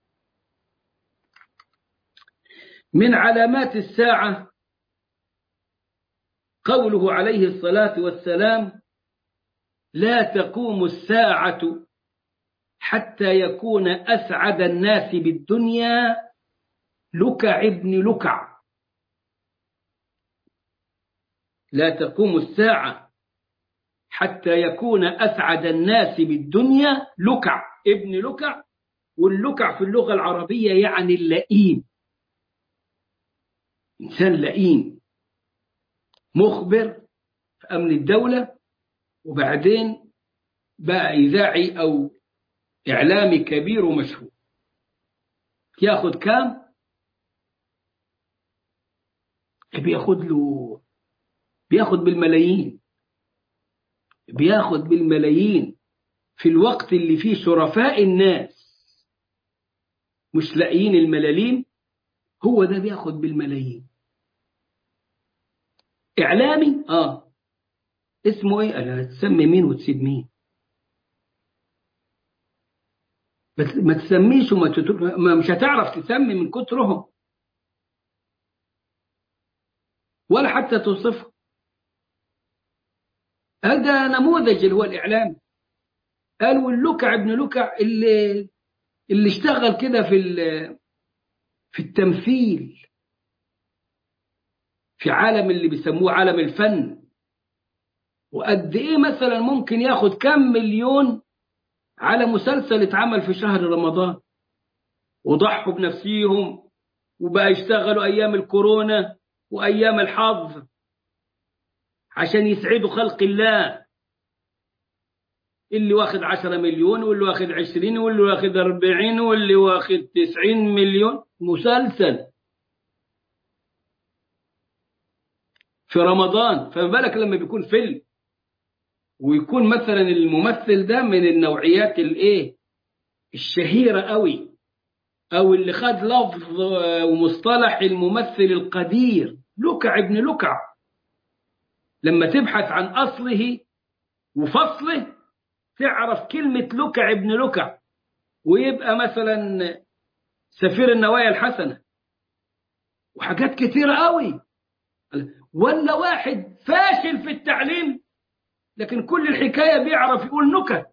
من علامات الساعة قوله عليه الصلاة والسلام لا تقوم الساعة حتى يكون أسعد الناس بالدنيا لكع ابن لكع لا تقوم الساعة حتى يكون أسعد الناس بالدنيا لكع ابن لكع واللكع في اللغة العربية يعني اللئيم إنسان لئيم مخبر في أمن الدولة وبعدين بقى إذاعي أو إعلامي كبير ومشهور ياخد كام بياخد له بياخد بالملايين بياخد بالملايين في الوقت اللي فيه شرفاء الناس مش لاقيين الملاليم هو ده بياخد بالملايين إعلامي آه اسمه إيه؟ أنا تسمي مين وتسيب مين بس ما تسميش وما تتر... ما مش هتعرف تسمي من كترهم ولا حتى توصفه هذا نموذج اللي هو الإعلام قال واللكع ابن لكع اللي اللي اشتغل كده في في التمثيل في عالم اللي بيسموه عالم الفن وقد ايه مثلا ممكن ياخد كم مليون على مسلسل اتعمل في شهر رمضان وضحوا بنفسيهم وبقى يشتغلوا ايام الكورونا وايام الحظ عشان يسعدوا خلق الله اللي واخد عشرة مليون واللي واخد عشرين واللي واخد أربعين واللي واخد تسعين مليون مسلسل في رمضان فما بالك لما بيكون فيلم ويكون مثلا الممثل ده من النوعيات الايه الشهيرة قوي او اللي خد لفظ ومصطلح الممثل القدير لكع ابن لكع لما تبحث عن اصله وفصله تعرف كلمة لكع ابن لكع ويبقى مثلا سفير النوايا الحسنة وحاجات كتيرة قوي ولا واحد فاشل في التعليم لكن كل الحكاية بيعرف يقول نكت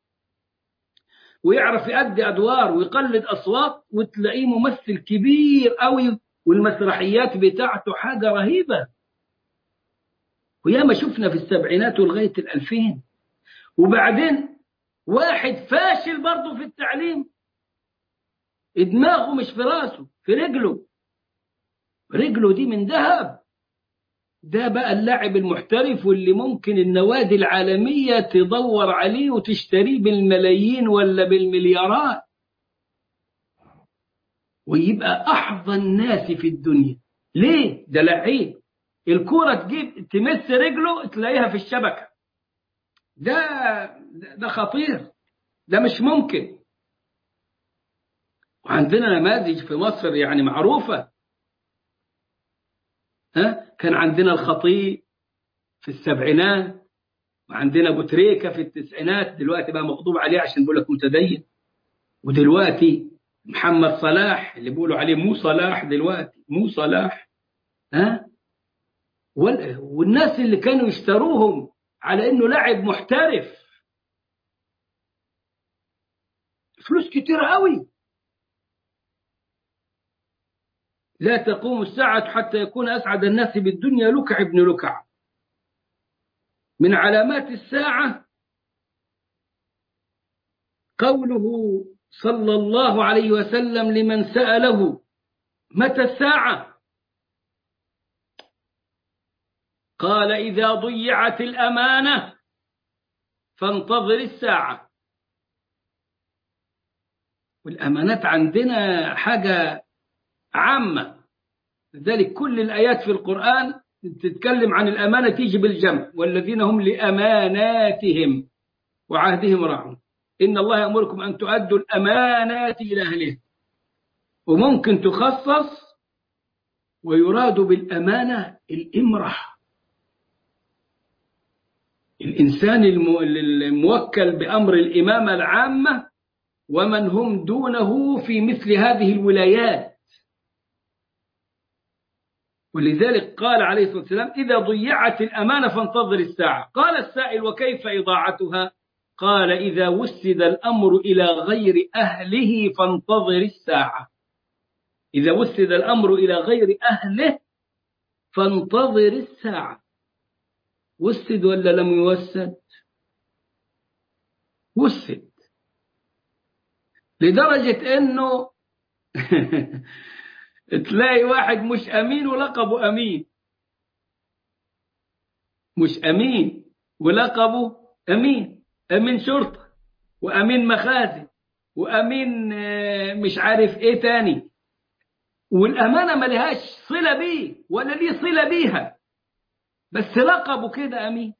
ويعرف يأدي أدوار ويقلد أصوات وتلاقيه ممثل كبير قوي والمسرحيات بتاعته حاجة رهيبة وياما شفنا في السبعينات ولغاية الألفين وبعدين واحد فاشل برضه في التعليم دماغه مش في راسه في رجله رجله دي من ذهب ده بقى اللاعب المحترف واللي ممكن النوادي العالمية تدور عليه وتشتريه بالملايين ولا بالمليارات ويبقى أحظى الناس في الدنيا ليه؟ ده لعيب الكورة تجيب تمس رجله تلاقيها في الشبكة ده ده خطير ده مش ممكن وعندنا نماذج في مصر يعني معروفة ها كان عندنا الخطيب في السبعينات وعندنا ابو تريكه في التسعينات دلوقتي بقى مغضوب عليه عشان بيقول لك متدين ودلوقتي محمد صلاح اللي بيقولوا عليه مو صلاح دلوقتي مو صلاح ها والناس اللي كانوا يشتروهم على انه لاعب محترف فلوس كتير قوي لا تقوم الساعة حتى يكون أسعد الناس بالدنيا لكع ابن لكع من علامات الساعة قوله صلى الله عليه وسلم لمن سأله متى الساعة قال إذا ضيعت الأمانة فانتظر الساعة والأمانات عندنا حاجة عامة لذلك كل الآيات في القرآن تتكلم عن الأمانة تيجي بالجمع والذين هم لأماناتهم وعهدهم راعون إن الله يأمركم أن تؤدوا الأمانات إلى أهلها وممكن تخصص ويراد بالأمانة الإمرة الإنسان الموكل بأمر الإمامة العامة ومن هم دونه في مثل هذه الولايات ولذلك قال عليه الصلاة والسلام إذا ضيعت الأمانة فانتظر الساعة قال السائل وكيف إضاعتها قال إذا وسد الأمر إلى غير أهله فانتظر الساعة إذا وسد الأمر إلى غير أهله فانتظر الساعة وسد ولا لم يوسد وسد لدرجة أنه تلاقي واحد مش أمين ولقبه أمين مش أمين ولقبه أمين أمين شرطة وأمين مخازن وأمين مش عارف إيه تاني والأمانة ما لهاش صلة بيه ولا ليه صلة بيها بس لقبه كده أمين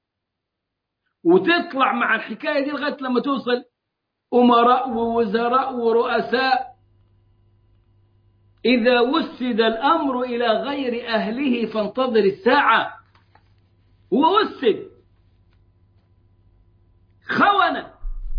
وتطلع مع الحكاية دي لغاية لما توصل أمراء ووزراء ورؤساء إذا وسد الأمر إلى غير أهله فانتظر الساعة ووسد خونة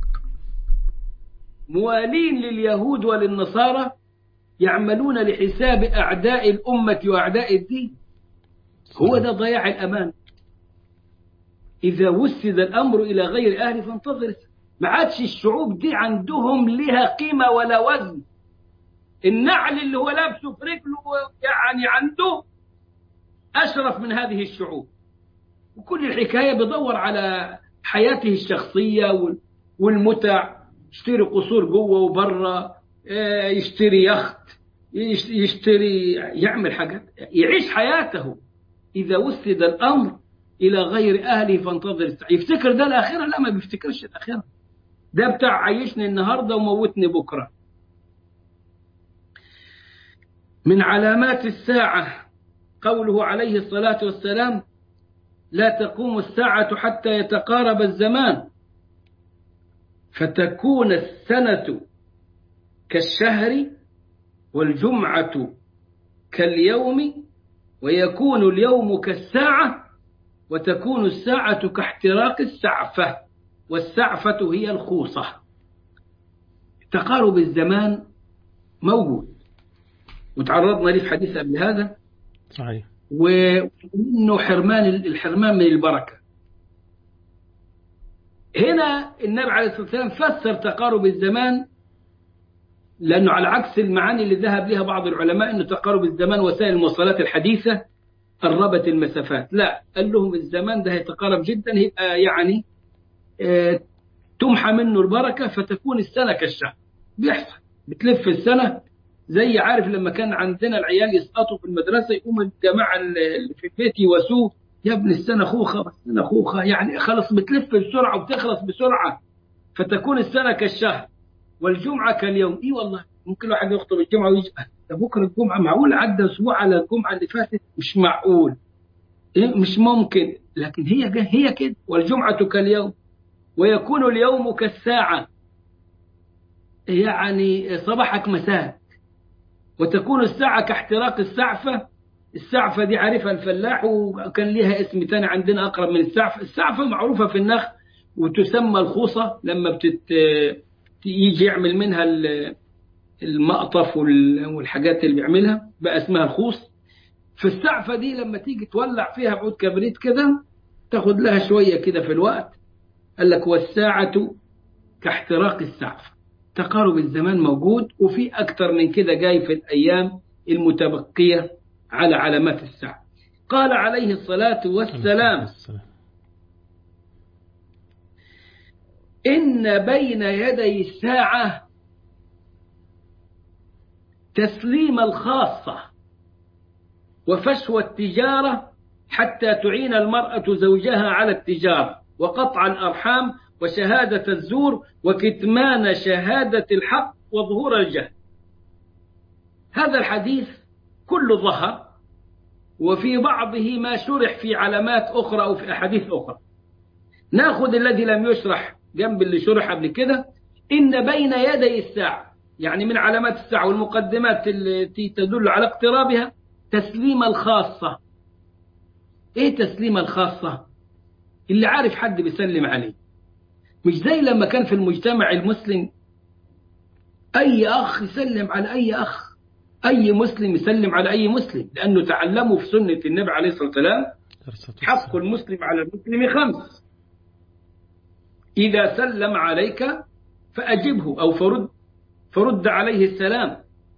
موالين لليهود وللنصارى يعملون لحساب أعداء الأمة وأعداء الدين هو ده ضياع الأمان إذا وسد الأمر إلى غير أهله فانتظر ما عادش الشعوب دي عندهم لها قيمة ولا وزن النعل اللي هو لابسه في رجله يعني عنده أشرف من هذه الشعوب وكل الحكاية بدور على حياته الشخصية والمتع يشتري قصور جوه وبره يشتري يخت يشتري يعمل حاجات يعيش حياته إذا وسد الأمر إلى غير أهله فانتظر الساعة يفتكر ده الآخرة لا ما بيفتكرش الآخرة ده بتاع عيشني النهاردة وموتني بكرة من علامات الساعة قوله عليه الصلاة والسلام لا تقوم الساعة حتى يتقارب الزمان فتكون السنة كالشهر والجمعة كاليوم ويكون اليوم كالساعة وتكون الساعة كاحتراق السعفة والسعفة هي الخوصة تقارب الزمان موجود وتعرضنا ليه في حديث قبل هذا صحيح وانه حرمان الحرمان من البركه هنا النبي عليه الصلاه والسلام فسر تقارب الزمان لانه على عكس المعاني اللي ذهب لها بعض العلماء انه تقارب الزمان وسائل المواصلات الحديثه قربت المسافات لا قال لهم الزمان ده هيتقارب جدا يبقى يعني اه تمحى منه البركه فتكون السنه كالشهر بيحصل بتلف السنه زي عارف لما كان عندنا العيال يسقطوا في المدرسة يقوم الجماعة اللي في البيت يواسوه يا ابن السنة خوخة السنة خوخة يعني خلص بتلف بسرعة وبتخلص بسرعة فتكون السنة كالشهر والجمعة كاليوم اي والله ممكن واحد يخطب الجمعة ويجي ده بكرة الجمعة معقول عدى أسبوع على الجمعة اللي فاتت مش معقول إيه مش ممكن لكن هي هي كده والجمعة كاليوم ويكون اليوم كالساعة يعني صباحك مساء وتكون الساعة كاحتراق السعفة السعفة دي عارفها الفلاح وكان ليها اسم تاني عندنا أقرب من السعفة السعفة معروفة في النخل وتسمى الخوصة لما بتت يجي يعمل منها المقطف والحاجات اللي بيعملها بقى اسمها الخوص فالسعفة دي لما تيجي تولع فيها بعود كبريت كده تاخد لها شوية كده في الوقت قال لك والساعة كاحتراق السعفة تقارب الزمان موجود وفي أكتر من كده جاي في الأيام المتبقية على علامات الساعة قال عليه الصلاة والسلام إن بين يدي الساعة تسليم الخاصة وفشو التجارة حتى تعين المرأة زوجها على التجارة وقطع الأرحام وشهادة الزور وكتمان شهادة الحق وظهور الجهل هذا الحديث كله ظهر وفي بعضه ما شرح في علامات أخرى أو في أحاديث أخرى ناخذ الذي لم يشرح جنب اللي شرح قبل كده إن بين يدي الساعة يعني من علامات الساعة والمقدمات التي تدل على اقترابها تسليم الخاصة ايه تسليم الخاصة اللي عارف حد بيسلم عليه مش زي لما كان في المجتمع المسلم اي اخ يسلم على اي اخ اي مسلم يسلم على اي مسلم لانه تعلموا في سنة النبي عليه الصلاة والسلام حق المسلم على المسلم خمس إذا سلم عليك فأجبه أو فرد فرد عليه السلام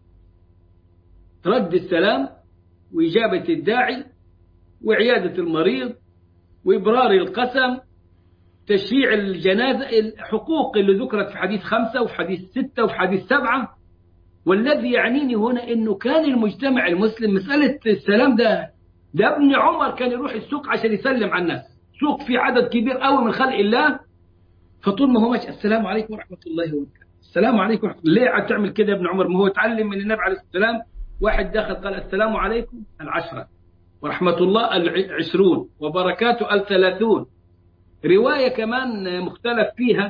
رد السلام وإجابة الداعي وعيادة المريض وإبرار القسم تشييع الجنازة الحقوق اللي ذكرت في حديث خمسة وفي حديث ستة وفي حديث سبعة والذي يعنيني هنا أنه كان المجتمع المسلم مسألة السلام ده ده ابن عمر كان يروح السوق عشان يسلم على الناس سوق في عدد كبير قوي من خلق الله فطول ما هو ماشي السلام عليكم ورحمة الله وبركاته السلام عليكم ورحمة الله ليه عم تعمل كده يا ابن عمر ما هو اتعلم من النبي عليه السلام واحد دخل قال السلام عليكم العشرة ورحمة الله العشرون وبركاته الثلاثون رواية كمان مختلف فيها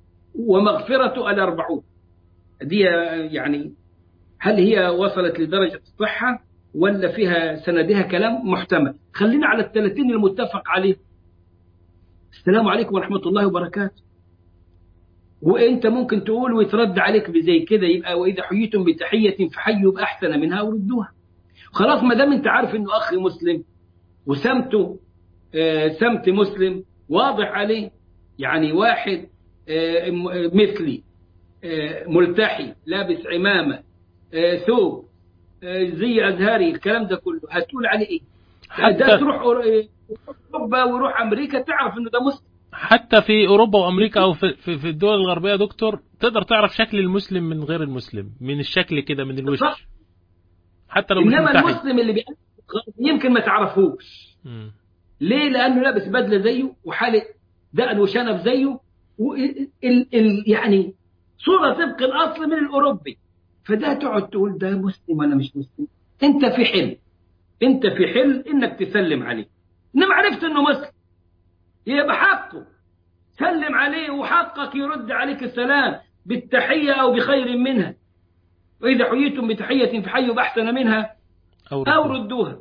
ومغفرة الأربعون دي يعني هل هي وصلت لدرجة الصحة ولا فيها سندها كلام محتمل خلينا على الثلاثين المتفق عليه السلام عليكم ورحمة الله وبركاته وانت ممكن تقول ويترد عليك بزي كده يبقى واذا حييتم بتحيه فحيوا باحسن منها وردوها خلاص ما دام انت عارف انه اخي مسلم وسمته آه سمت مسلم واضح عليه يعني واحد آه مثلي آه ملتحي لابس عمامه ثوب زي ازهري الكلام ده كله هتقول عليه ايه؟ حتى ده تروح اوروبا ويروح امريكا تعرف انه ده مسلم حتى في اوروبا وامريكا او في في, في الدول الغربيه يا دكتور تقدر تعرف شكل المسلم من غير المسلم من الشكل كده من الوش صح. حتى لو مش انما ملتحي المسلم اللي بيقلد يمكن ما تعرفوش مم. ليه لانه لابس بدله زيه وحالق دقن وشنب زيه وال ال يعني صوره طبق الاصل من الاوروبي فده تقعد تقول ده مسلم ولا مش مسلم انت في حل انت في حل انك تسلم عليه انما عرفت انه مسلم يبقى حقه سلم عليه وحقك يرد عليك السلام بالتحيه او بخير منها واذا حييتم بتحيه فحيوا باحسن منها او, أو ردوا. ردوها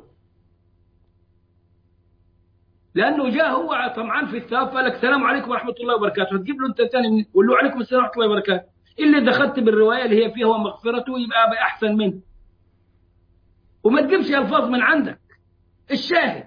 لأنه جاء هو طمعان في الثواب فقال لك السلام عليكم ورحمة الله وبركاته هتجيب له أنت ثاني من قول له عليكم السلام ورحمة الله وبركاته اللي دخلت بالرواية اللي هي فيها ومغفرته يبقى بأحسن منه وما تجيبش ألفاظ من عندك الشاهد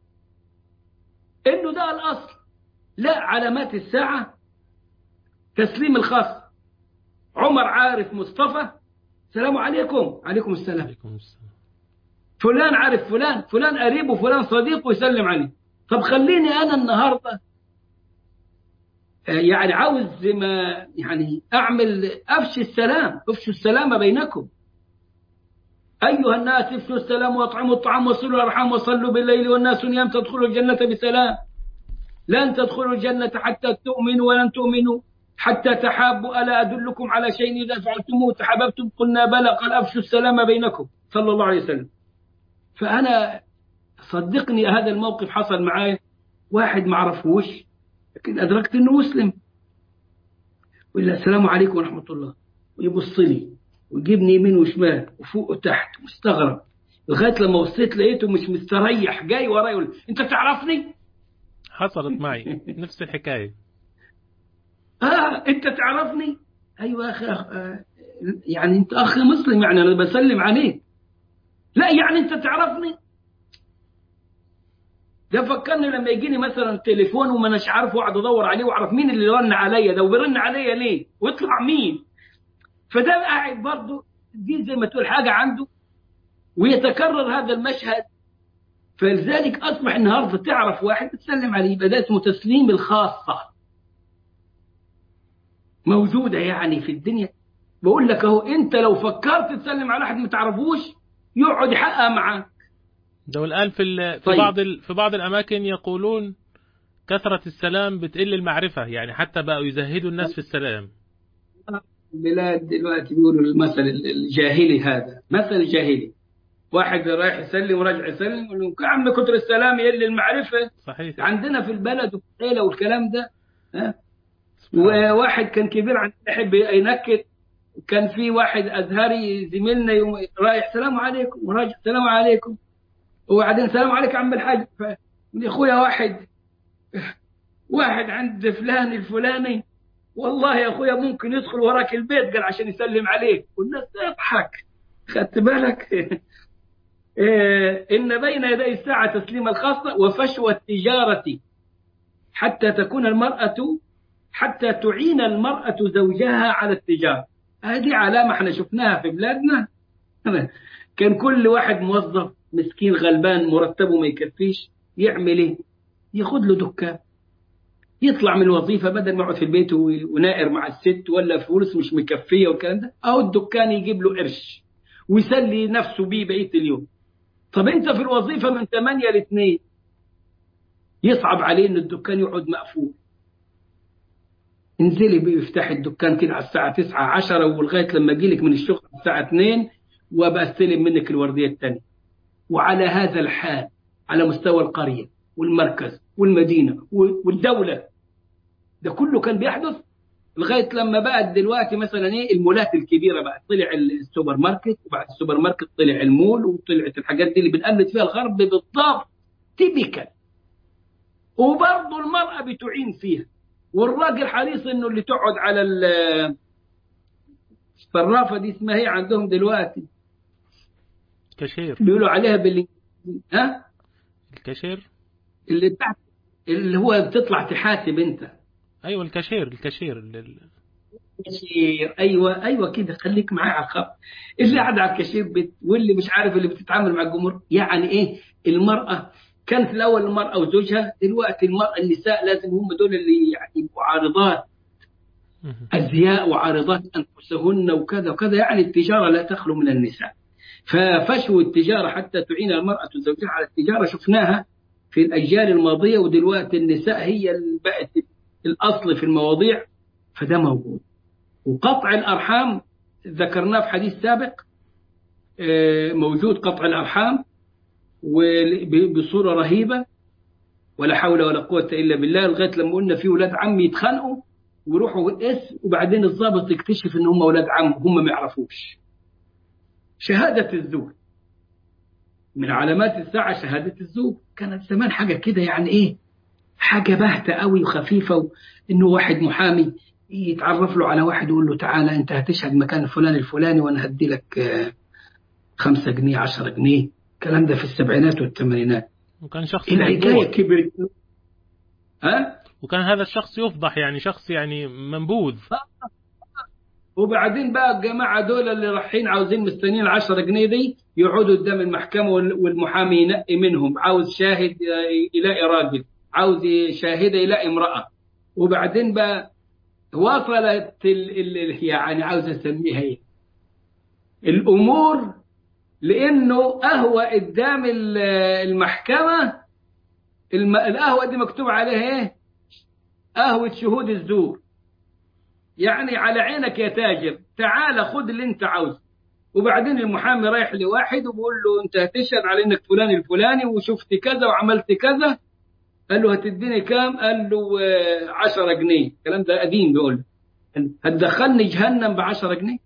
إنه ده الأصل لا علامات الساعة تسليم الخاص عمر عارف مصطفى السلام عليكم عليكم السلام عليكم السلام فلان عارف فلان فلان قريبه فلان صديقه يسلم عليه طب خليني انا النهارده آه، يعني عاوز ما يعني اعمل افشي السلام افشوا السلام بينكم ايها الناس افشوا السلام واطعموا الطعام وصلوا الارحام وصلوا بالليل والناس نيام تدخلوا الجنه بسلام لن تدخلوا الجنه حتى تؤمنوا ولن تؤمنوا حتى تحابوا الا ادلكم على شيء اذا فعلتموه تحاببتم قلنا بلى قال افشوا السلام بينكم صلى الله عليه وسلم فأنا صدقني هذا الموقف حصل معي واحد ما عرفوش لكن أدركت أنه مسلم ولا السلام عليكم ورحمة الله ويبص لي ويجيبني يمين وشمال وفوق وتحت مستغرب لغاية لما وصلت لقيته مش مستريح جاي وراي يقول أنت تعرفني؟ حصلت معي نفس الحكايه آه أنت تعرفني؟ أيوة يا أخي أخ- آه، يعني أنت أخي مسلم يعني أنا بسلم عليك لا يعني أنت تعرفني؟ ده فكرني لما يجيني مثلا تليفون وما اناش عارفه واقعد ادور عليه واعرف مين اللي رن عليا ده وبيرن عليا ليه؟ ويطلع مين؟ فده قاعد برضه دي زي ما تقول حاجه عنده ويتكرر هذا المشهد فلذلك اصبح النهارده تعرف واحد تسلم عليه يبقى ده اسمه تسليم الخاصه موجوده يعني في الدنيا بقول لك اهو انت لو فكرت تسلم على واحد ما تعرفوش يقعد يحقق معاك ده الآن في ال... في طيب. بعض ال... في بعض الأماكن يقولون كثرة السلام بتقل المعرفة يعني حتى بقوا يزهدوا الناس في السلام البلاد دلوقتي بيقولوا المثل الجاهلي هذا مثل جاهلي واحد رايح يسلم وراجع يسلم يقول لهم يا عم كتر السلام يقل المعرفه صحيح عندنا في البلد وفي العيله والكلام ده ها سبحان الله. وواحد كان كبير عندنا يحب ينكت كان في واحد ازهري زميلنا يوم رايح سلام عليكم وراجع سلام عليكم وبعدين سلام عليك يا عم الحاج ف- يا اخويا واحد واحد عند فلان الفلاني والله يا اخويا ممكن يدخل وراك البيت قال عشان يسلم عليك والناس تضحك خدت بالك إيه، ان بين يدي الساعه تسليم الخاصه وفشوى التجاره حتى تكون المراه حتى تعين المراه زوجها على التجاره هذه علامه احنا شفناها في بلادنا كان كل واحد موظف مسكين غلبان مرتبه ما يكفيش يعمل ايه؟ ياخد له دكان يطلع من الوظيفه بدل ما يقعد في البيت و- ونائر مع الست ولا فلوس مش مكفيه والكلام ده اهو الدكان يجيب له قرش ويسلي نفسه بيه بقيه اليوم طب انت في الوظيفه من 8 ل 2 يصعب عليه ان الدكان يقعد مقفول انزلي بيه افتحي الدكان كده على الساعه 9 10 ولغايه لما اجي لك من الشغل الساعه 2 وابقى استلم منك الورديه الثانيه وعلى هذا الحال على مستوى القريه والمركز والمدينه والدوله ده كله كان بيحدث لغايه لما بقت دلوقتي مثلا ايه المولات الكبيره بقى طلع السوبر ماركت وبعد السوبر ماركت طلع المول وطلعت الحاجات دي اللي بنقلد فيها الغرب بالضبط تيبيكال وبرضه المراه بتعين فيها والراجل حريص انه اللي تقعد على ال- الصرافه دي اسمها ايه عندهم دلوقتي كاشير بيقولوا عليها بالانجليزي ها الكاشير اللي تحت اللي هو بتطلع تحاسب انت ايوه الكاشير الكاشير ال- ال- كاشير ايوه ايوه كده خليك معايا على الخط اللي قاعد على الكاشير بت... واللي مش عارف اللي بتتعامل مع الجمهور يعني ايه المراه كان في الاول المراه وزوجها دلوقتي المراه النساء لازم هم دول اللي يعني يبقوا عارضات مهم. ازياء وعارضات انفسهن وكذا وكذا يعني التجاره لا تخلو من النساء ففشو التجاره حتى تعين المراه زوجها على التجاره شفناها في الاجيال الماضيه ودلوقتي النساء هي اللي بقت الاصل في المواضيع فده موجود وقطع الارحام ذكرناه في حديث سابق آه، موجود قطع الارحام وب- بصوره رهيبه ولا حول ولا قوه الا بالله لغايه لما قلنا في ولاد عم يتخانقوا ويروحوا اسم وبعدين الضابط يكتشف ان هم اولاد عم هم ما يعرفوش شهاده الزور من علامات الساعه شهاده الزور كانت زمان حاجه كده يعني ايه حاجه باهته قوي وخفيفه و... انه واحد محامي يتعرف له على واحد ويقول له تعالى انت هتشهد مكان فلان الفلاني وانا هدي لك آه، خمسة جنيه عشرة جنيه الكلام ده في السبعينات والثمانينات وكان شخص الحكايه منبوذ كبرت ها وكان هذا الشخص يفضح يعني شخص يعني منبوذ وبعدين بقى الجماعة دول اللي رايحين عاوزين مستنيين 10 جنيه دي يقعدوا قدام المحكمة وال- والمحامي ينقي منهم عاوز شاهد يلاقي راجل عاوز شاهدة يلاقي امرأة وبعدين بقى وصلت ال ال يعني عاوز اسميها ايه الامور لانه قهوة قدام ال- المحكمة الم- القهوة دي مكتوب عليها ايه قهوة شهود الزور يعني على عينك يا تاجر تعال خد اللي انت عاوزه وبعدين المحامي رايح لواحد وبيقول له انت هتشهد على انك فلان الفلاني وشفت كذا وعملت كذا قال له هتديني كام قال له آه، 10 جنيه الكلام ده قديم بيقول له هتدخلني جهنم ب 10 جنيه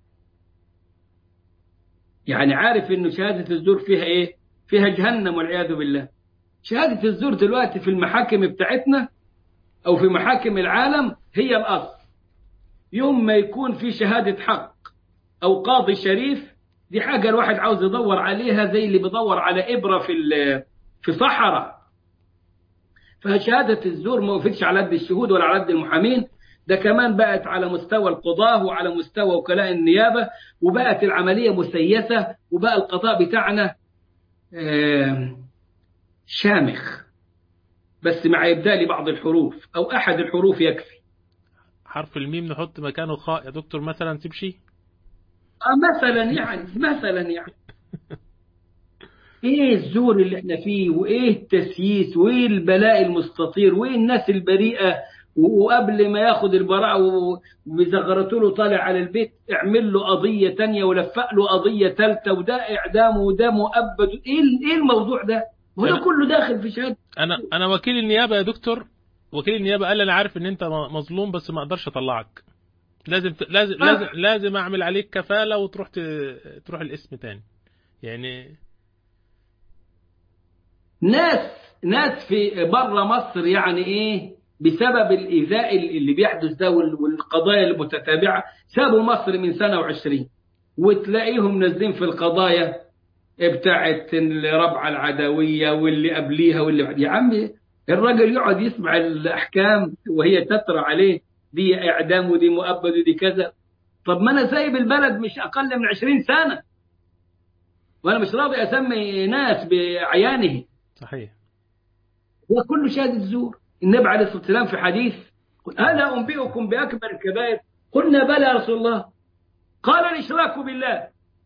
يعني عارف انه شهاده الزور فيها ايه فيها جهنم والعياذ بالله شهاده الزور دلوقتي في المحاكم بتاعتنا او في محاكم العالم هي الاصل يوم ما يكون في شهادة حق أو قاضي شريف دي حاجة الواحد عاوز يدور عليها زي اللي بيدور على إبرة في ال- في صحراء فشهادة الزور ما وقفتش على قد الشهود ولا على قد المحامين ده كمان بقت على مستوى القضاة وعلى مستوى وكلاء النيابة وبقت العملية مسيسة وبقى القضاء بتاعنا آه، شامخ بس مع إبدال بعض الحروف أو أحد الحروف يكفي حرف الميم نحط مكانه خاء يا دكتور مثلا تمشي آه، مثلا يعني مثلا يعني ايه الزور اللي احنا فيه وايه التسييس وايه البلاء المستطير وايه الناس البريئه و- وقبل ما ياخد البراءه و- وزغرته له طالع على البيت اعمل له قضيه تانية ولفق له قضيه ثالثه وده اعدام وده مؤبد ايه ال- ايه الموضوع ده؟ هو ده أنا- كله داخل في شهاده انا انا وكيل النيابه يا دكتور وكيل النيابه قال لي انا عارف ان انت مظلوم بس ما اقدرش اطلعك لازم ت- لازم آه. لازم لازم اعمل عليك كفاله وتروح ت... تروح الاسم تاني يعني ناس ناس في بره مصر يعني ايه بسبب الايذاء اللي بيحدث ده وال- والقضايا المتتابعه سابوا مصر من سنه وعشرين وتلاقيهم نازلين في القضايا بتاعت الربعه العدويه واللي قبليها واللي بعد يا عمي الراجل يقعد يسمع الاحكام وهي تترى عليه دي اعدام ودي مؤبد ودي كذا طب ما انا سايب البلد مش اقل من 20 سنه وانا مش راضي اسمي ناس بعيانه صحيح هو كله شهادة زور النبي عليه الصلاة والسلام في حديث قل ألا أنبئكم بأكبر الكبائر قلنا بلى يا رسول الله قال الإشراك بالله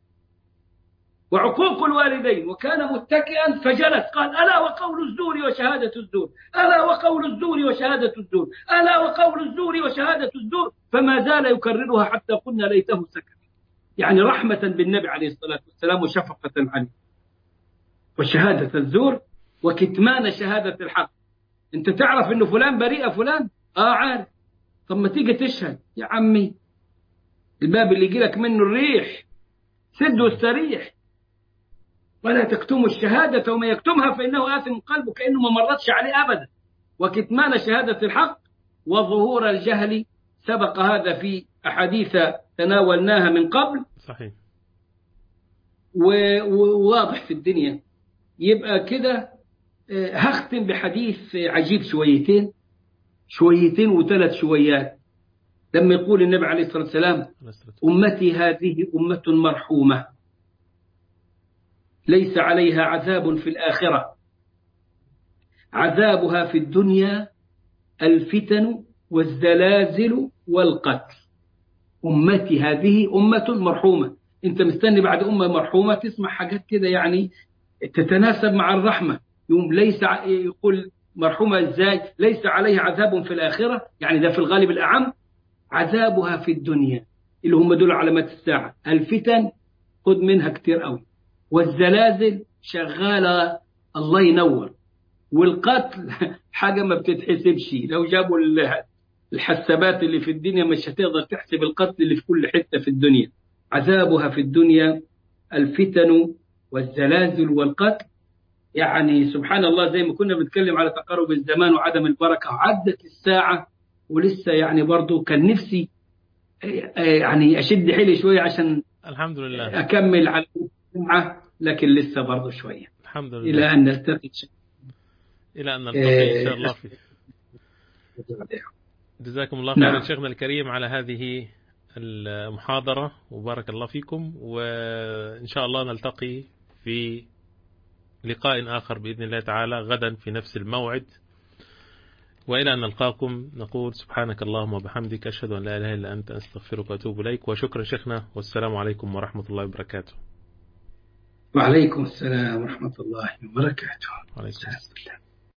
وعقوق الوالدين وكان متكئا فجلس قال ألا وقول الزور وشهادة الزور ألا وقول الزور وشهادة الزور ألا وقول الزور وشهادة الزور فما زال يكررها حتى قلنا ليته سكت يعني رحمة بالنبي عليه الصلاة والسلام وشفقة عليه وشهادة الزور وكتمان شهادة الحق انت تعرف انه فلان بريء فلان اه عارف طب ما تيجي تشهد يا عمي الباب اللي يجي لك منه الريح سد واستريح ولا تكتموا الشهادة وما يكتمها فإنه آثم قلبه كأنه ما مرتش عليه أبدا وكتمان شهادة الحق وظهور الجهل سبق هذا في أحاديث تناولناها من قبل صحيح و- وواضح في الدنيا يبقى كده آه، هختم بحديث عجيب شويتين شويتين وثلاث شويات لما يقول النبي عليه الصلاة والسلام عليه الصلاة والسلام. أمتي هذه أمة مرحومة ليس عليها عذاب في الآخرة عذابها في الدنيا الفتن والزلازل والقتل أمتي هذه أمة مرحومة أنت مستني بعد أمة مرحومة تسمع حاجات كده يعني تتناسب مع الرحمة يوم ليس ع- يقول مرحومة إزاي ليس عليها عذاب في الآخرة يعني ده في الغالب الأعم عذابها في الدنيا اللي هم دول علامات الساعة الفتن خد منها كتير قوي والزلازل شغالة الله ينور والقتل حاجة ما بتتحسبش لو جابوا ال- الحسابات اللي في الدنيا مش هتقدر تحسب القتل اللي في كل حتة في الدنيا عذابها في الدنيا الفتن والزلازل والقتل يعني سبحان الله زي ما كنا بنتكلم على تقارب الزمان وعدم البركة عدت الساعة ولسه يعني برضو كان نفسي آه، يعني أشد حيلي شوية عشان الحمد لله أكمل على الساعة لكن لسه برضو شوية الحمد إلى لله أن نلتقي إلى أن نلتقي إن شاء إيه. الله في جزاكم الله نعم. خيرا شيخنا الكريم على هذه المحاضرة وبارك الله فيكم وإن شاء الله نلتقي في لقاء آخر بإذن الله تعالى غدا في نفس الموعد وإلى أن نلقاكم نقول سبحانك اللهم وبحمدك أشهد أن لا إله إلا أنت أستغفرك وأتوب إليك وشكرا شيخنا والسلام عليكم ورحمة الله وبركاته وعليكم السلام ورحمة الله وبركاته وعليكم السلام